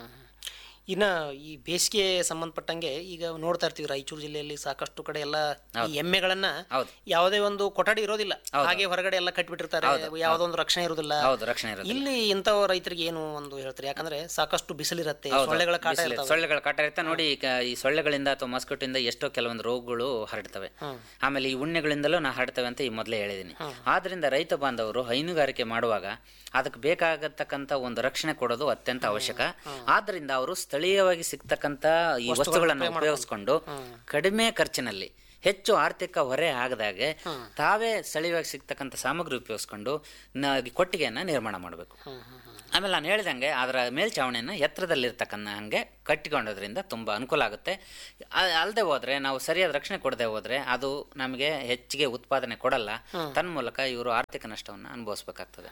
ಇನ್ನ ಈ ಬೇಸಿಗೆ ಸಂಬಂಧಪಟ್ಟಂಗೆ ಈಗ ನೋಡ್ತಾ ಇರ್ತೀವಿ ರಾಯಚೂರು ಜಿಲ್ಲೆಯಲ್ಲಿ ಸಾಕಷ್ಟು ಕಡೆ ಎಲ್ಲ ಈ ಎಮ್ಮೆಗಳನ್ನ ಹೌದು. ಯಾವುದೇ ಒಂದು ಕೊಠಡಿ ಇರೋದಿಲ್ಲ ಹಾಗೆ ಹೊರಗಡೆ ಎಲ್ಲ ಕಟ್ಬಿಟ್ಟಿರ್ತಾರೆ ಯಾವುದೋ ಒಂದು ರಕ್ಷಣೆ ಇರೋದಿಲ್ಲ ಹೌದು ರಕ್ಷಣೆ ಇರೋದು ಇಲ್ಲಿ ಇಂಥವ ರೈತರಿಗೆ ಏನು ಒಂದು ಹೇಳ್ತಾರೆ ಯಾಕಂದ್ರೆ ಸಾಕಷ್ಟು ಬಿಸಿಲಿರತ್ತೆ ಸೊಳ್ಳೆಗಳ ಕಾಟ ಬಿಸಿಲು- ಇರ್ತಾವೆ ಸೊಳ್ಳೆಗಳ ಕಾಟ ಇರುತ್ತೆ ನೋಡಿ ಈಗ ಈ ಸೊಳ್ಳೆಗಳಿಂದ ಅಥವಾ ಮಸ್ಕಿಟೋಯಿಂದ ಎಷ್ಟೋ ಕೆಲವೊಂದು ರೋಗಗಳು ಹರಡ್ತವೆ ಆಮೇಲೆ ಈ ಉಣ್ಣೆಗಳಿಂದಲೂ ನಾ ಹರಡ್ತವೆ ಅಂತ ಈ ಮೊದಲೇ ಹೇಳಿದ್ದೀನಿ ಆದ್ರಿಂದ ರೈತ ಬಾಂಧವರು ಹೈನುಗಾರಿಕೆ ಮಾಡುವಾಗ ಅದಕ್ಕೆ ಬೇಕಾಗತಕ್ಕಂತ ಒಂದು ರಕ್ಷಣೆ ಕೊಡೋದು ಅತ್ಯಂತ ಅವಶ್ಯಕ ಆದ್ರಿಂದ ಅವರು ಸ್ಥಳೀಯವಾಗಿ ಸಿಗ್ತಕ್ಕಂತ ಈ ವಸ್ತುಗಳನ್ನು ಉಪಯೋಗಿಸ್ಕೊಂಡು ಕಡಿಮೆ ಖರ್ಚಿನಲ್ಲಿ ಹೆಚ್ಚು ಆರ್ಥಿಕ ಹೊರೆ ಆಗದಾಗೆ ತಾವೇ ಸ್ಥಳೀಯವಾಗಿ ಸಿಗ್ತಕ್ಕಂಥ ಸಾಮಗ್ರಿ ಉಪಯೋಗಿಸ್ಕೊಂಡು ನ- ಕೊಟ್ಟಿಗೆಯನ್ನ ನಿರ್ಮಾಣ ಮಾಡಬೇಕು ಆಮೇಲೆ ನಾನು ಹೇಳ್ದಂಗೆ ಅದರ ಮೇಲ್ಛಾವಣಿಯನ್ನು ಎತ್ತರದಲ್ಲಿರ್ತಕ್ಕನ್ನ ಹಂಗೆ ಕಟ್ಟಿಕೊಳ್ಳೋದ್ರಿಂದ ತುಂಬ ಅನುಕೂಲ ಆಗುತ್ತೆ ಅ- ಅಲ್ಲದೆ ಹೋದ್ರೆ ನಾವು ಸರಿಯಾದ ರಕ್ಷಣೆ ಕೊಡದೆ ಹೋದ್ರೆ ಅದು ನಮಗೆ ಹೆಚ್ಚಿಗೆ ಉತ್ಪಾದನೆ ಕೊಡಲ್ಲ ತನ್ಮೂಲಕ ಇವರು ಆರ್ಥಿಕ ನಷ್ಟವನ್ನು ಅನುಭವಿಸ್ಬೇಕಾಗ್ತದೆ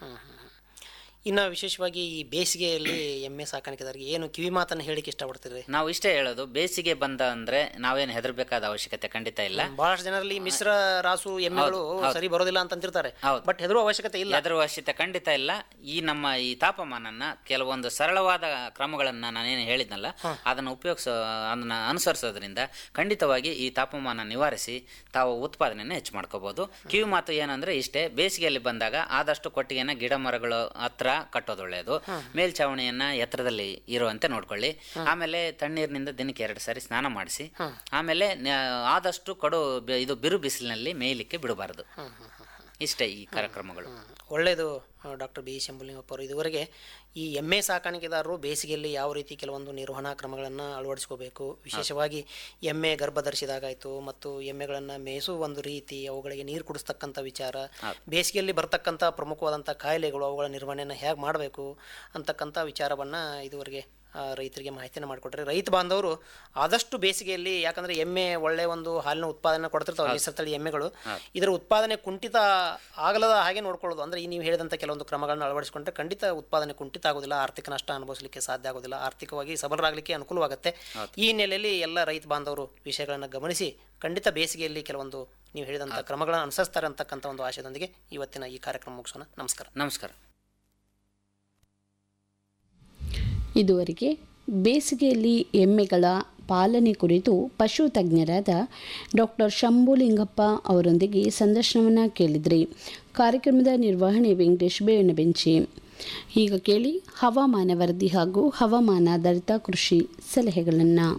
ಇನ್ನ ವಿಶೇಷವಾಗಿ ಈ ಬೇಸಿಗೆಯಲ್ಲಿ ಎಮ್ಮೆ ಸಾಕಾಣಿಕೆದಾರರಿಗೆ ಏನು ಕಿವಿ ಮಾತನ್ನ ಹೇಳಿಕ್ಕೆ ಇಷ್ಟಪಡ್ತೀರಿ ನಾವು ಇಷ್ಟೇ ಹೇಳೋದು ಬೇಸಿಗೆ ಬಂದ ಅಂದ್ರೆ ನಾವೇನು ಹೆದರ್ಬೇಕಾದ ಅವಶ್ಯಕತೆ ಖಂಡಿತ ಇಲ್ಲ ಬಹಳಷ್ಟು ಜನರಲ್ಲಿ ಮಿಶ್ರ ರಾಸು ಎಮ್ಮೆಗಳು ಸರಿ ಬರೋದಿಲ್ಲ ಅಂತ ಅಂತಿರ್ತಾರೆ ಹೌದು. ಬಟ್ ಹೆದರುವ ಅವಶ್ಯಕತೆ ಇಲ್ಲ ಎದುರು ಅವಶ್ಯಕತೆ ಖಂಡಿತ ಇಲ್ಲ ಈ ನಮ್ಮ ಈ ತಾಪಮಾನನ ಕೆಲವೊಂದು ಸರಳವಾದ ಕ್ರಮಗಳನ್ನ ನಾನೇನು ಹೇಳಿದ್ನಲ್ಲ ಅದನ್ನು ಉಪಯೋಗಿಸೋ ಅದನ್ನ ಅನುಸರಿಸೋದ್ರಿಂದ ಖಂಡಿತವಾಗಿ ಈ ತಾಪಮಾನ ನಿವಾರಿಸಿ ತಾವು ಉತ್ಪಾದನೆಯನ್ನು ಹೆಚ್ಚು ಮಾಡ್ಕೋಬಹುದು ಕಿವಿ ಮಾತು ಏನಂದ್ರೆ ಇಷ್ಟೇ ಬೇಸಿಗೆಯಲ್ಲಿ ಬಂದಾಗ ಆದಷ್ಟು ಕೊಟ್ಟಿಗೆನ ಗಿಡ ಮರಗಳು ಹತ್ರ ಹತ್ರ ಕಟ್ಟೋದು ಒಳ್ಳೆಯದು ಮೇಲ್ಛಾವಣಿಯನ್ನ ಎತ್ತರದಲ್ಲಿ ಇರುವಂತೆ ನೋಡ್ಕೊಳ್ಳಿ ಆಮೇಲೆ ತಣ್ಣೀರಿನಿಂದ ದಿನಕ್ಕೆ ಎರಡು ಸಾರಿ ಸ್ನಾನ ಮಾಡಿಸಿ ಆಮೇಲೆ ನ- ಆದಷ್ಟು ಕಡು ಬೆ- ಇದು ಬಿರು ಬಿಸಿಲಿನಲ್ಲಿ ಮೇಯಲಿಕ್ಕೆ ಬಿಡಬಾರದು ಇಷ್ಟೇ ಈ ಕಾರ್ಯಕ್ರಮಗಳು ಒಳ್ಳೆಯದು ಡಾಕ್ಟರ್ ಬಿ ಶಂಭುಲಿಂಗಪ್ಪ ಅವರು ಇದುವರೆಗೆ ಈ ಎಮ್ಮೆ ಸಾಕಾಣಿಕೆದಾರರು ಬೇಸಿಗೆಯಲ್ಲಿ ಯಾವ ರೀತಿ ಕೆಲವೊಂದು ನಿರ್ವಹಣಾ ಕ್ರಮಗಳನ್ನು ಅಳವಡಿಸ್ಕೋಬೇಕು ವಿಶೇಷವಾಗಿ ಎಮ್ಮೆ ಗರ್ಭ ಧರಿಸಿದಾಗಾಯಿತು ಮತ್ತು ಎಮ್ಮೆಗಳನ್ನು ಮೇಯಿಸುವ ಒಂದು ರೀತಿ ಅವುಗಳಿಗೆ ನೀರು ಕುಡಿಸ್ತಕ್ಕಂಥ ವಿಚಾರ ಬೇಸಿಗೆಯಲ್ಲಿ ಬರ್ತಕ್ಕಂಥ ಪ್ರಮುಖವಾದಂಥ ಕಾಯಿಲೆಗಳು ಅವುಗಳ ನಿರ್ವಹಣೆಯನ್ನು ಹೇಗೆ ಮಾಡಬೇಕು ಅಂತಕ್ಕಂಥ ವಿಚಾರವನ್ನು ಇದುವರೆಗೆ ಆ, ರೈತರಿಗೆ ಮಾಹಿತಿಯನ್ನು ಮಾಡಿಕೊಟ್ರೆ ರೈತ ಬಾಂಧವರು ಆದಷ್ಟು ಬೇಸಿಗೆಯಲ್ಲಿ ಯಾಕಂದ್ರೆ ಎಮ್ಮೆ ಒಳ್ಳೆ ಒಂದು ಹಾಲಿನ ಉತ್ಪಾದನೆ ಕೊಡ್ತಿರ್ತಾವೆ ಮಿಶ್ರತಳಿ ಎಮ್ಮೆಗಳು ಇದರ ಉತ್ಪಾದನೆ ಕುಂಠಿತ ಆಗಲದ ಹಾಗೆ ನೋಡ್ಕೊಳ್ಳೋದು ಅಂದ್ರೆ ಈ ನೀವು ಹೇಳಿದಂಥ ಕೆಲವೊಂದು ಕ್ರಮಗಳನ್ನು ಅಳವಡಿಸಿಕೊಂಡ್ರೆ ಖಂಡಿತ ಉತ್ಪಾದನೆ ಕುಂಠಿತ ಆಗೋದಿಲ್ಲ ಆರ್ಥಿಕ ನಷ್ಟ ಅನುಭವಿಸಲಿಕ್ಕೆ ಸಾಧ್ಯ ಆಗೋದಿಲ್ಲ ಆರ್ಥಿಕವಾಗಿ ಸಬಲರಾಗಲಿಕ್ಕೆ ಅನುಕೂಲವಾಗುತ್ತೆ ಈ ಹಿನ್ನೆಲೆಯಲ್ಲಿ ಎಲ್ಲ ರೈತ ಬಾಂಧವರು ವಿಷಯಗಳನ್ನು ಗಮನಿಸಿ ಖಂಡಿತ ಬೇಸಿಗೆಯಲ್ಲಿ ಕೆಲವೊಂದು ನೀವು ಹೇಳಿದಂಥ ಕ್ರಮಗಳನ್ನು ಅನುಸರಿಸ್ತಾರೆ ಅಂತಕ್ಕಂಥ ಒಂದು ಆಶಯದೊಂದಿಗೆ ಇವತ್ತಿನ ಈ ಕಾರ್ಯಕ್ರಮ ಮುಗಿಸೋಣ ನಮಸ್ಕಾರ ನಮಸ್ಕಾರ ಇದುವರೆಗೆ ಬೇಸಿಗೆಯಲ್ಲಿ ಎಮ್ಮೆಗಳ ಪಾಲನೆ ಕುರಿತು ಪಶು ತಜ್ಞರಾದ ಡಾಕ್ಟರ್ ಶಂಭುಲಿಂಗಪ್ಪ ಅವರೊಂದಿಗೆ ಸಂದರ್ಶನವನ್ನು ಕೇಳಿದ್ರಿ ಕಾರ್ಯಕ್ರಮದ ನಿರ್ವಹಣೆ ವೆಂಕಟೇಶ್ ಬೇವನಬೆಂಚಿ ಈಗ ಕೇಳಿ ಹವಾಮಾನ ವರದಿ ಹಾಗೂ ಹವಾಮಾನಾಧಾರಿತ ಕೃಷಿ ಸಲಹೆಗಳನ್ನು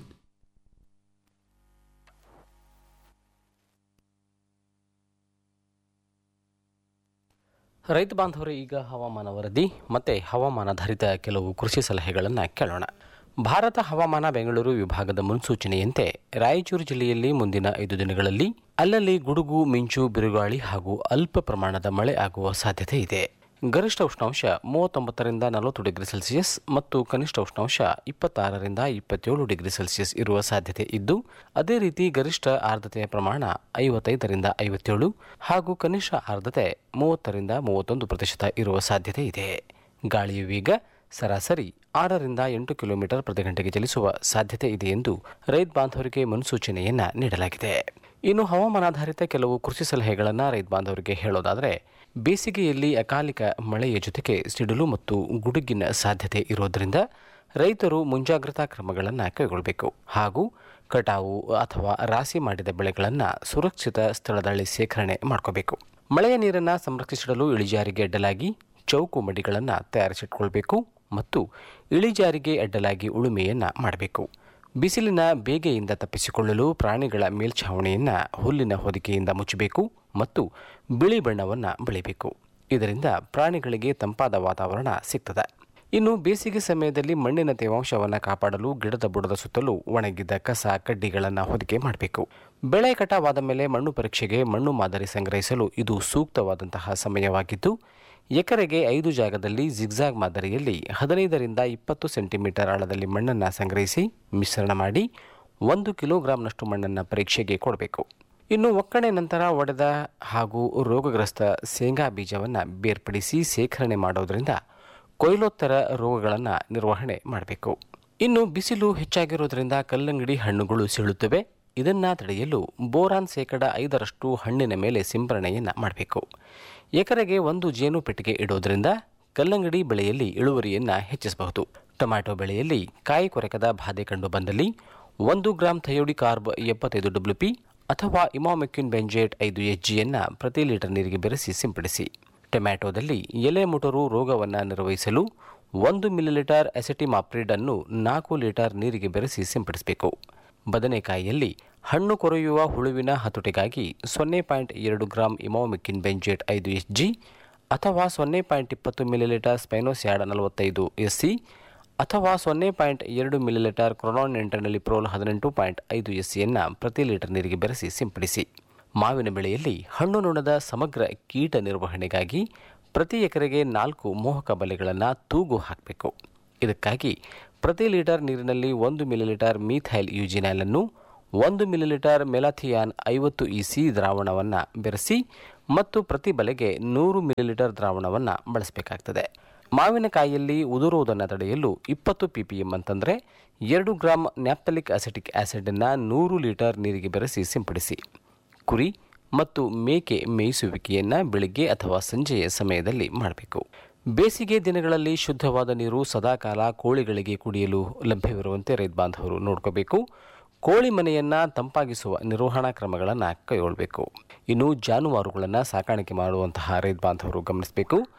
ರೈತ ಬಾಂಧವರು ಈಗ ಹವಾಮಾನ ವರದಿ ಮತ್ತೆ ಹವಾಮಾನಾಧಾರಿತ ಕೆಲವು ಕೃಷಿ ಸಲಹೆಗಳನ್ನು ಕೇಳೋಣ ಭಾರತ ಹವಾಮಾನ ಬೆಂಗಳೂರು ವಿಭಾಗದ ಮುನ್ಸೂಚನೆಯಂತೆ ರಾಯಚೂರು ಜಿಲ್ಲೆಯಲ್ಲಿ ಮುಂದಿನ ಐದು ದಿನಗಳಲ್ಲಿ ಅಲ್ಲಲ್ಲಿ ಗುಡುಗು ಮಿಂಚು ಬಿರುಗಾಳಿ ಹಾಗೂ ಅಲ್ಪ ಪ್ರಮಾಣದ ಮಳೆ ಆಗುವ ಸಾಧ್ಯತೆ ಇದೆ ಗರಿಷ್ಠ ಉಷ್ಣಾಂಶ ಮೂವತ್ತೊಂಬತ್ತರಿಂದ ನಲವತ್ತು ಡಿಗ್ರಿ ಸೆಲ್ಸಿಯಸ್ ಮತ್ತು ಕನಿಷ್ಠ ಉಷ್ಣಾಂಶ ಇಪ್ಪತ್ತಾರರಿಂದ ಇಪ್ಪತ್ತೇಳು ಡಿಗ್ರಿ ಸೆಲ್ಸಿಯಸ್ ಇರುವ ಸಾಧ್ಯತೆ ಇದ್ದು ಅದೇ ರೀತಿ ಗರಿಷ್ಠ ಆರ್ದ್ರತೆಯ ಪ್ರಮಾಣ ಐವತ್ತೈದರಿಂದ ಐವತ್ತೇಳು ಹಾಗೂ ಕನಿಷ್ಠ ಆರ್ದ್ರತೆ ಮೂವತ್ತರಿಂದ ಮೂವತ್ತೊಂದು ಪ್ರತಿಶತ ಇರುವ ಸಾಧ್ಯತೆ ಇದೆ ಗಾಳಿಯ ವೇಗ ಸರಾಸರಿ ಆರರಿಂದ ಎಂಟು ಕಿಲೋಮೀಟರ್ ಪ್ರತಿ ಗಂಟೆಗೆ ಚಲಿಸುವ ಸಾಧ್ಯತೆ ಇದೆ ಎಂದು ರೈತ ಬಾಂಧವರಿಗೆ ಮುನ್ಸೂಚನೆಯನ್ನ ನೀಡಲಾಗಿದೆ ಇನ್ನು ಹವಾಮಾನಾಧಾರಿತ ಕೆಲವು ಕೃಷಿ ಸಲಹೆಗಳನ್ನು ರೈತ ಬಾಂಧವರಿಗೆ ಹೇಳೋದಾದರೆ ಬೇಸಿಗೆಯಲ್ಲಿ ಅಕಾಲಿಕ ಮಳೆಯ ಜೊತೆಗೆ ಸಿಡಿಲು ಮತ್ತು ಗುಡುಗಿನ ಸಾಧ್ಯತೆ ಇರೋದರಿಂದ ರೈತರು ಮುಂಜಾಗ್ರತಾ ಕ್ರಮಗಳನ್ನು ಕೈಗೊಳ್ಳಬೇಕು ಹಾಗೂ ಕಟಾವು ಅಥವಾ ರಾಶಿ ಮಾಡಿದ ಬೆಳೆಗಳನ್ನು ಸುರಕ್ಷಿತ ಸ್ಥಳದಲ್ಲಿ ಸೇಖರಣೆ ಮಾಡ್ಕೋಬೇಕು ಮಳೆಯ ನೀರನ್ನು ಸಂರಕ್ಷಿಸಿಡಲು ಇಳಿಜಾರಿಗೆ ಅಡ್ಡಲಾಗಿ ಚೌಕು ಮಡಿಗಳನ್ನು ತಯಾರಿಸಿಟ್ಕೊಳ್ಬೇಕು ಮತ್ತು ಇಳಿಜಾರಿಗೆ ಅಡ್ಡಲಾಗಿ ಉಳುಮೆಯನ್ನು ಮಾಡಬೇಕು ಬಿಸಿಲಿನ ಬೇಗೆಯಿಂದ ತಪ್ಪಿಸಿಕೊಳ್ಳಲು ಪ್ರಾಣಿಗಳ ಮೇಲ್ಛಾವಣಿಯನ್ನು ಹುಲ್ಲಿನ ಹೊದಿಕೆಯಿಂದ ಮುಚ್ಚಬೇಕು ಮತ್ತು ಬಿಳಿ ಬಣ್ಣವನ್ನು ಬೆಳಿಬೇಕು ಇದರಿಂದ ಪ್ರಾಣಿಗಳಿಗೆ ತಂಪಾದ ವಾತಾವರಣ ಸಿಗ್ತದೆ ಇನ್ನು ಬೇಸಿಗೆ ಸಮಯದಲ್ಲಿ ಮಣ್ಣಿನ ತೇವಾಂಶವನ್ನು ಕಾಪಾಡಲು ಗಿಡದ ಬುಡದ ಸುತ್ತಲೂ ಒಣಗಿದ ಕಸ ಕಡ್ಡಿಗಳನ್ನು ಹೊದಿಕೆ ಮಾಡಬೇಕು ಬೆಳೆ ಕಟಾವಾದ ಮೇಲೆ ಮಣ್ಣು ಪರೀಕ್ಷೆಗೆ ಮಣ್ಣು ಮಾದರಿ ಸಂಗ್ರಹಿಸಲು ಇದು ಸೂಕ್ತವಾದಂತಹ ಸಮಯವಾಗಿದ್ದು ಎಕರೆಗೆ ಐದು ಜಾಗದಲ್ಲಿ ಜಿಗ್ಜಾಗ್ ಮಾದರಿಯಲ್ಲಿ ಹದಿನೈದರಿಂದ ಇಪ್ಪತ್ತು ಸೆಂಟಿಮೀಟರ್ ಆಳದಲ್ಲಿ ಮಣ್ಣನ್ನು ಸಂಗ್ರಹಿಸಿ ಮಿಶ್ರಣ ಮಾಡಿ ಒಂದು ಕಿಲೋಗ್ರಾಂನಷ್ಟು ಮಣ್ಣನ್ನು ಪರೀಕ್ಷೆಗೆ ಕೊಡಬೇಕು ಇನ್ನು ಒಕ್ಕಣೆ ನಂತರ ಒಡೆದ ಹಾಗೂ ರೋಗಗ್ರಸ್ತ ಶೇಂಗಾ ಬೀಜವನ್ನು ಬೇರ್ಪಡಿಸಿ ಸೇಖರಣೆ ಮಾಡೋದರಿಂದ ಕೊಯ್ಲೋತ್ತರ ರೋಗಗಳನ್ನು ನಿರ್ವಹಣೆ ಮಾಡಬೇಕು ಇನ್ನು ಬಿಸಿಲು ಹೆಚ್ಚಾಗಿರೋದ್ರಿಂದ ಕಲ್ಲಂಗಡಿ ಹಣ್ಣುಗಳು ಸೀಳುತ್ತವೆ ಇದನ್ನ ತಡೆಯಲು ಬೋರಾನ್ ಶೇಕಡ ಐದರಷ್ಟು ಹಣ್ಣಿನ ಮೇಲೆ ಸಿಂಪರಣೆಯನ್ನು ಮಾಡಬೇಕು ಎಕರೆಗೆ ಒಂದು ಜೇನು ಪೆಟ್ಟಿಗೆ ಇಡೋದ್ರಿಂದ ಕಲ್ಲಂಗಡಿ ಬೆಳೆಯಲ್ಲಿ ಇಳುವರಿಯನ್ನು ಹೆಚ್ಚಿಸಬಹುದು ಟೊಮ್ಯಾಟೊ ಬೆಳೆಯಲ್ಲಿ ಕಾಯಿ ಕೊರಕದ ಬಾಧೆ ಕಂಡು ಬಂದಲ್ಲಿ ಒಂದು ಗ್ರಾಂ ಥಯೋಡಿ ಕಾರ್ಬ್ ಎಪ್ಪತ್ತೈದು ಡಬ್ಲ್ಯೂ ಅಥವಾ ಇಮಾಮೆಕ್ಯುನ್ ಬೆಂಜೇಟ್ ಐದು ಎಚ್ ಜಿಯನ್ನು ಪ್ರತಿ ಲೀಟರ್ ನೀರಿಗೆ ಬೆರೆಸಿ ಸಿಂಪಡಿಸಿ ಟೊಮ್ಯಾಟೊದಲ್ಲಿ ಎಲೆ ಮುಟರು ರೋಗವನ್ನು ನಿರ್ವಹಿಸಲು ಒಂದು ಮಿಲಿಲೀಟರ್ ಅಸೆಟಿಮಾಪ್ರಿಡ್ ಅನ್ನು ನಾಲ್ಕು ಲೀಟರ್ ನೀರಿಗೆ ಬೆರೆಸಿ ಸಿಂಪಡಿಸಬೇಕು ಬದನೆಕಾಯಿಯಲ್ಲಿ ಹಣ್ಣು ಕೊರೆಯುವ ಹುಳುವಿನ ಹತೋಟಿಗಾಗಿ ಸೊನ್ನೆ ಪಾಯಿಂಟ್ ಎರಡು ಗ್ರಾಂ ಇಮೋಮಿಕ್ಕಿನ್ ಬೆಂಜೇಟ್ ಐದು ಎಚ್ ಜಿ ಅಥವಾ ಸೊನ್ನೆ ಪಾಯಿಂಟ್ ಇಪ್ಪತ್ತು ಮಿಲಿಲೀಟರ್ ಸ್ಪೈನೋಸ್ಯಾಡ್ ನಲವತ್ತೈದು ಎಸ್ ಸಿ ಅಥವಾ ಸೊನ್ನೆ ಪಾಯಿಂಟ್ ಎರಡು ಮಿಲಿಲೀಟರ್ ಕ್ರೊನಾನ್ ಎಂಟರ್ನಲ್ಲಿ ಪ್ರೋಲ್ ಹದಿನೆಂಟು ಪಾಯಿಂಟ್ ಐದು ಎಸ್ ಸಿಯನ್ನು ಪ್ರತಿ ಲೀಟರ್ ನೀರಿಗೆ ಬೆರೆಸಿ ಸಿಂಪಡಿಸಿ ಮಾವಿನ ಬೆಳೆಯಲ್ಲಿ ಹಣ್ಣು ನುಣದ ಸಮಗ್ರ ಕೀಟ ನಿರ್ವಹಣೆಗಾಗಿ ಪ್ರತಿ ಎಕರೆಗೆ ನಾಲ್ಕು ಮೋಹಕ ಬಲೆಗಳನ್ನು ತೂಗು ಹಾಕಬೇಕು ಇದಕ್ಕಾಗಿ ಪ್ರತಿ ಲೀಟರ್ ನೀರಿನಲ್ಲಿ ಒಂದು ಮಿಲಿಲೀಟರ್ ಮೀಥೈಲ್ ಯೂಜಿನೈಲನ್ನು ಒಂದು ಮಿಲಿಲೀಟರ್ ಮೆಲಾಥಿಯಾನ್ ಐವತ್ತು ಇ ಸಿ ದ್ರಾವಣವನ್ನು ಬೆರೆಸಿ ಮತ್ತು ಪ್ರತಿ ಬಲೆಗೆ ನೂರು ಮಿಲಿಲೀಟರ್ ದ್ರಾವಣವನ್ನು ಬಳಸಬೇಕಾಗ್ತದೆ ಮಾವಿನಕಾಯಿಯಲ್ಲಿ ಉದುರುವುದನ್ನು ತಡೆಯಲು ಇಪ್ಪತ್ತು ಪಿ ಪಿ ಎಂ ಅಂತಂದರೆ ಎರಡು ಗ್ರಾಂ ನ್ಯಾಪ್ತಲಿಕ್ ಅಸಿಟಿಕ್ ಆ್ಯಸಿಡನ್ನು ನೂರು ಲೀಟರ್ ನೀರಿಗೆ ಬೆರೆಸಿ ಸಿಂಪಡಿಸಿ ಕುರಿ ಮತ್ತು ಮೇಕೆ ಮೇಯಿಸುವಿಕೆಯನ್ನು ಬೆಳಿಗ್ಗೆ ಅಥವಾ ಸಂಜೆಯ ಸಮಯದಲ್ಲಿ ಮಾಡಬೇಕು ಬೇಸಿಗೆ ದಿನಗಳಲ್ಲಿ ಶುದ್ಧವಾದ ನೀರು ಸದಾಕಾಲ ಕೋಳಿಗಳಿಗೆ ಕುಡಿಯಲು ಲಭ್ಯವಿರುವಂತೆ ರೈತ ಬಾಂಧವರು ನೋಡ್ಕೋಬೇಕು ಕೋಳಿ ಮನೆಯನ್ನು ತಂಪಾಗಿಸುವ ನಿರ್ವಹಣಾ ಕ್ರಮಗಳನ್ನು ಕೈಗೊಳ್ಳಬೇಕು ಇನ್ನು ಜಾನುವಾರುಗಳನ್ನು ಸಾಕಾಣಿಕೆ ಮಾಡುವಂತಹ ರೈತ ಬಾಂಧವರು ಗಮನಿಸಬೇಕು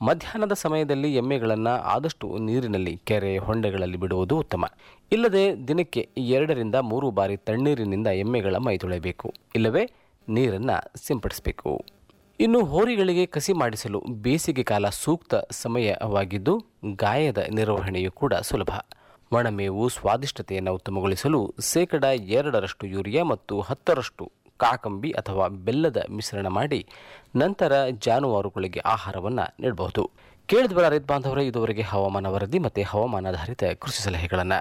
ಮಧ್ಯಾಹ್ನದ ಸಮಯದಲ್ಲಿ ಎಮ್ಮೆಗಳನ್ನು ಆದಷ್ಟು ನೀರಿನಲ್ಲಿ ಕೆರೆ ಹೊಂಡೆಗಳಲ್ಲಿ ಬಿಡುವುದು ಉತ್ತಮ ಇಲ್ಲದೆ ದಿನಕ್ಕೆ ಎರಡರಿಂದ ಮೂರು ಬಾರಿ ತಣ್ಣೀರಿನಿಂದ ಎಮ್ಮೆಗಳ ಮೈ ತೊಳೆಯಬೇಕು ಇಲ್ಲವೇ ನೀರನ್ನು ಸಿಂಪಡಿಸಬೇಕು ಇನ್ನು ಹೋರಿಗಳಿಗೆ ಕಸಿ ಮಾಡಿಸಲು ಬೇಸಿಗೆ ಕಾಲ ಸೂಕ್ತ ಸಮಯವಾಗಿದ್ದು ಗಾಯದ ನಿರ್ವಹಣೆಯು ಕೂಡ ಸುಲಭ ಒಣಮೇವು ಸ್ವಾದಿಷ್ಟತೆಯನ್ನು ಉತ್ತಮಗೊಳಿಸಲು ಶೇಕಡ ಎರಡರಷ್ಟು ಯೂರಿಯಾ ಮತ್ತು ಹತ್ತರಷ್ಟು ಕಾಕಂಬಿ ಅಥವಾ ಬೆಲ್ಲದ ಮಿಶ್ರಣ ಮಾಡಿ ನಂತರ ಜಾನುವಾರುಗಳಿಗೆ ಆಹಾರವನ್ನು ನೀಡಬಹುದು ಕೇಳಿದ್ವರ ರೈತ ಬಾಂಧವರೇ ಇದುವರೆಗೆ ಹವಾಮಾನ ವರದಿ ಮತ್ತು ಹವಾಮಾನಾಧಾರಿತ ಕೃಷಿ ಸಲಹೆಗಳನ್ನು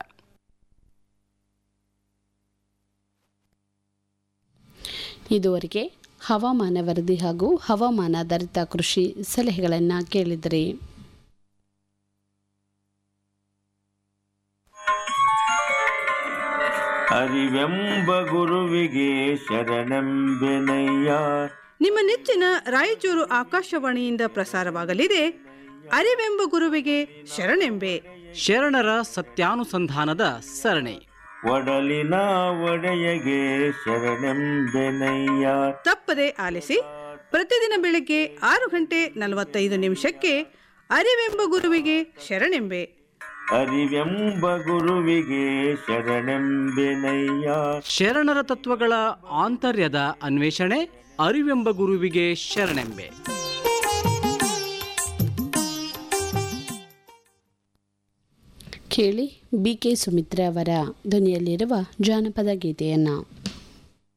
ಇದುವರೆಗೆ ಹವಾಮಾನ ವರದಿ ಹಾಗೂ ಹವಾಮಾನಾಧಾರಿತ ಕೃಷಿ ಸಲಹೆಗಳನ್ನು ಕೇಳಿದರೆ ಅರಿವೆಂಬ ಗುರುವಿಗೆ ಶರಣೆಂಬೆನಯ್ಯ ನಿಮ್ಮ ನೆಚ್ಚಿನ ರಾಯಚೂರು ಆಕಾಶವಾಣಿಯಿಂದ ಪ್ರಸಾರವಾಗಲಿದೆ ಅರಿವೆಂಬ ಗುರುವಿಗೆ ಶರಣೆಂಬೆ ಶರಣರ ಸತ್ಯಾನುಸಂಧಾನದ ಸರಣಿ ಒಡಲಿನ ಒಡೆಯಗೆ ಶರಣೆಂಬೆನಯ್ಯ ತಪ್ಪದೆ ಆಲಿಸಿ ಪ್ರತಿದಿನ ಬೆಳಗ್ಗೆ ಆರು ಗಂಟೆ ನಲವತ್ತೈದು ನಿಮಿಷಕ್ಕೆ ಅರಿವೆಂಬ ಗುರುವಿಗೆ ಶರಣೆಂಬೆ ಅರಿವೆಂಬ ಗುರುವಿಗೆ ಶರಣೆಂಬೆನಯ್ಯ ಶರಣರ ತತ್ವಗಳ ಆಂತರ್ಯದ ಅನ್ವೇಷಣೆ ಅರಿವೆಂಬ ಗುರುವಿಗೆ ಶರಣೆಂಬೆ ಕೇಳಿ ಬಿ ಕೆ ಸುಮಿತ್ರಾ ಅವರ ಧ್ವನಿಯಲ್ಲಿರುವ ಜಾನಪದ ಗೀತೆಯನ್ನು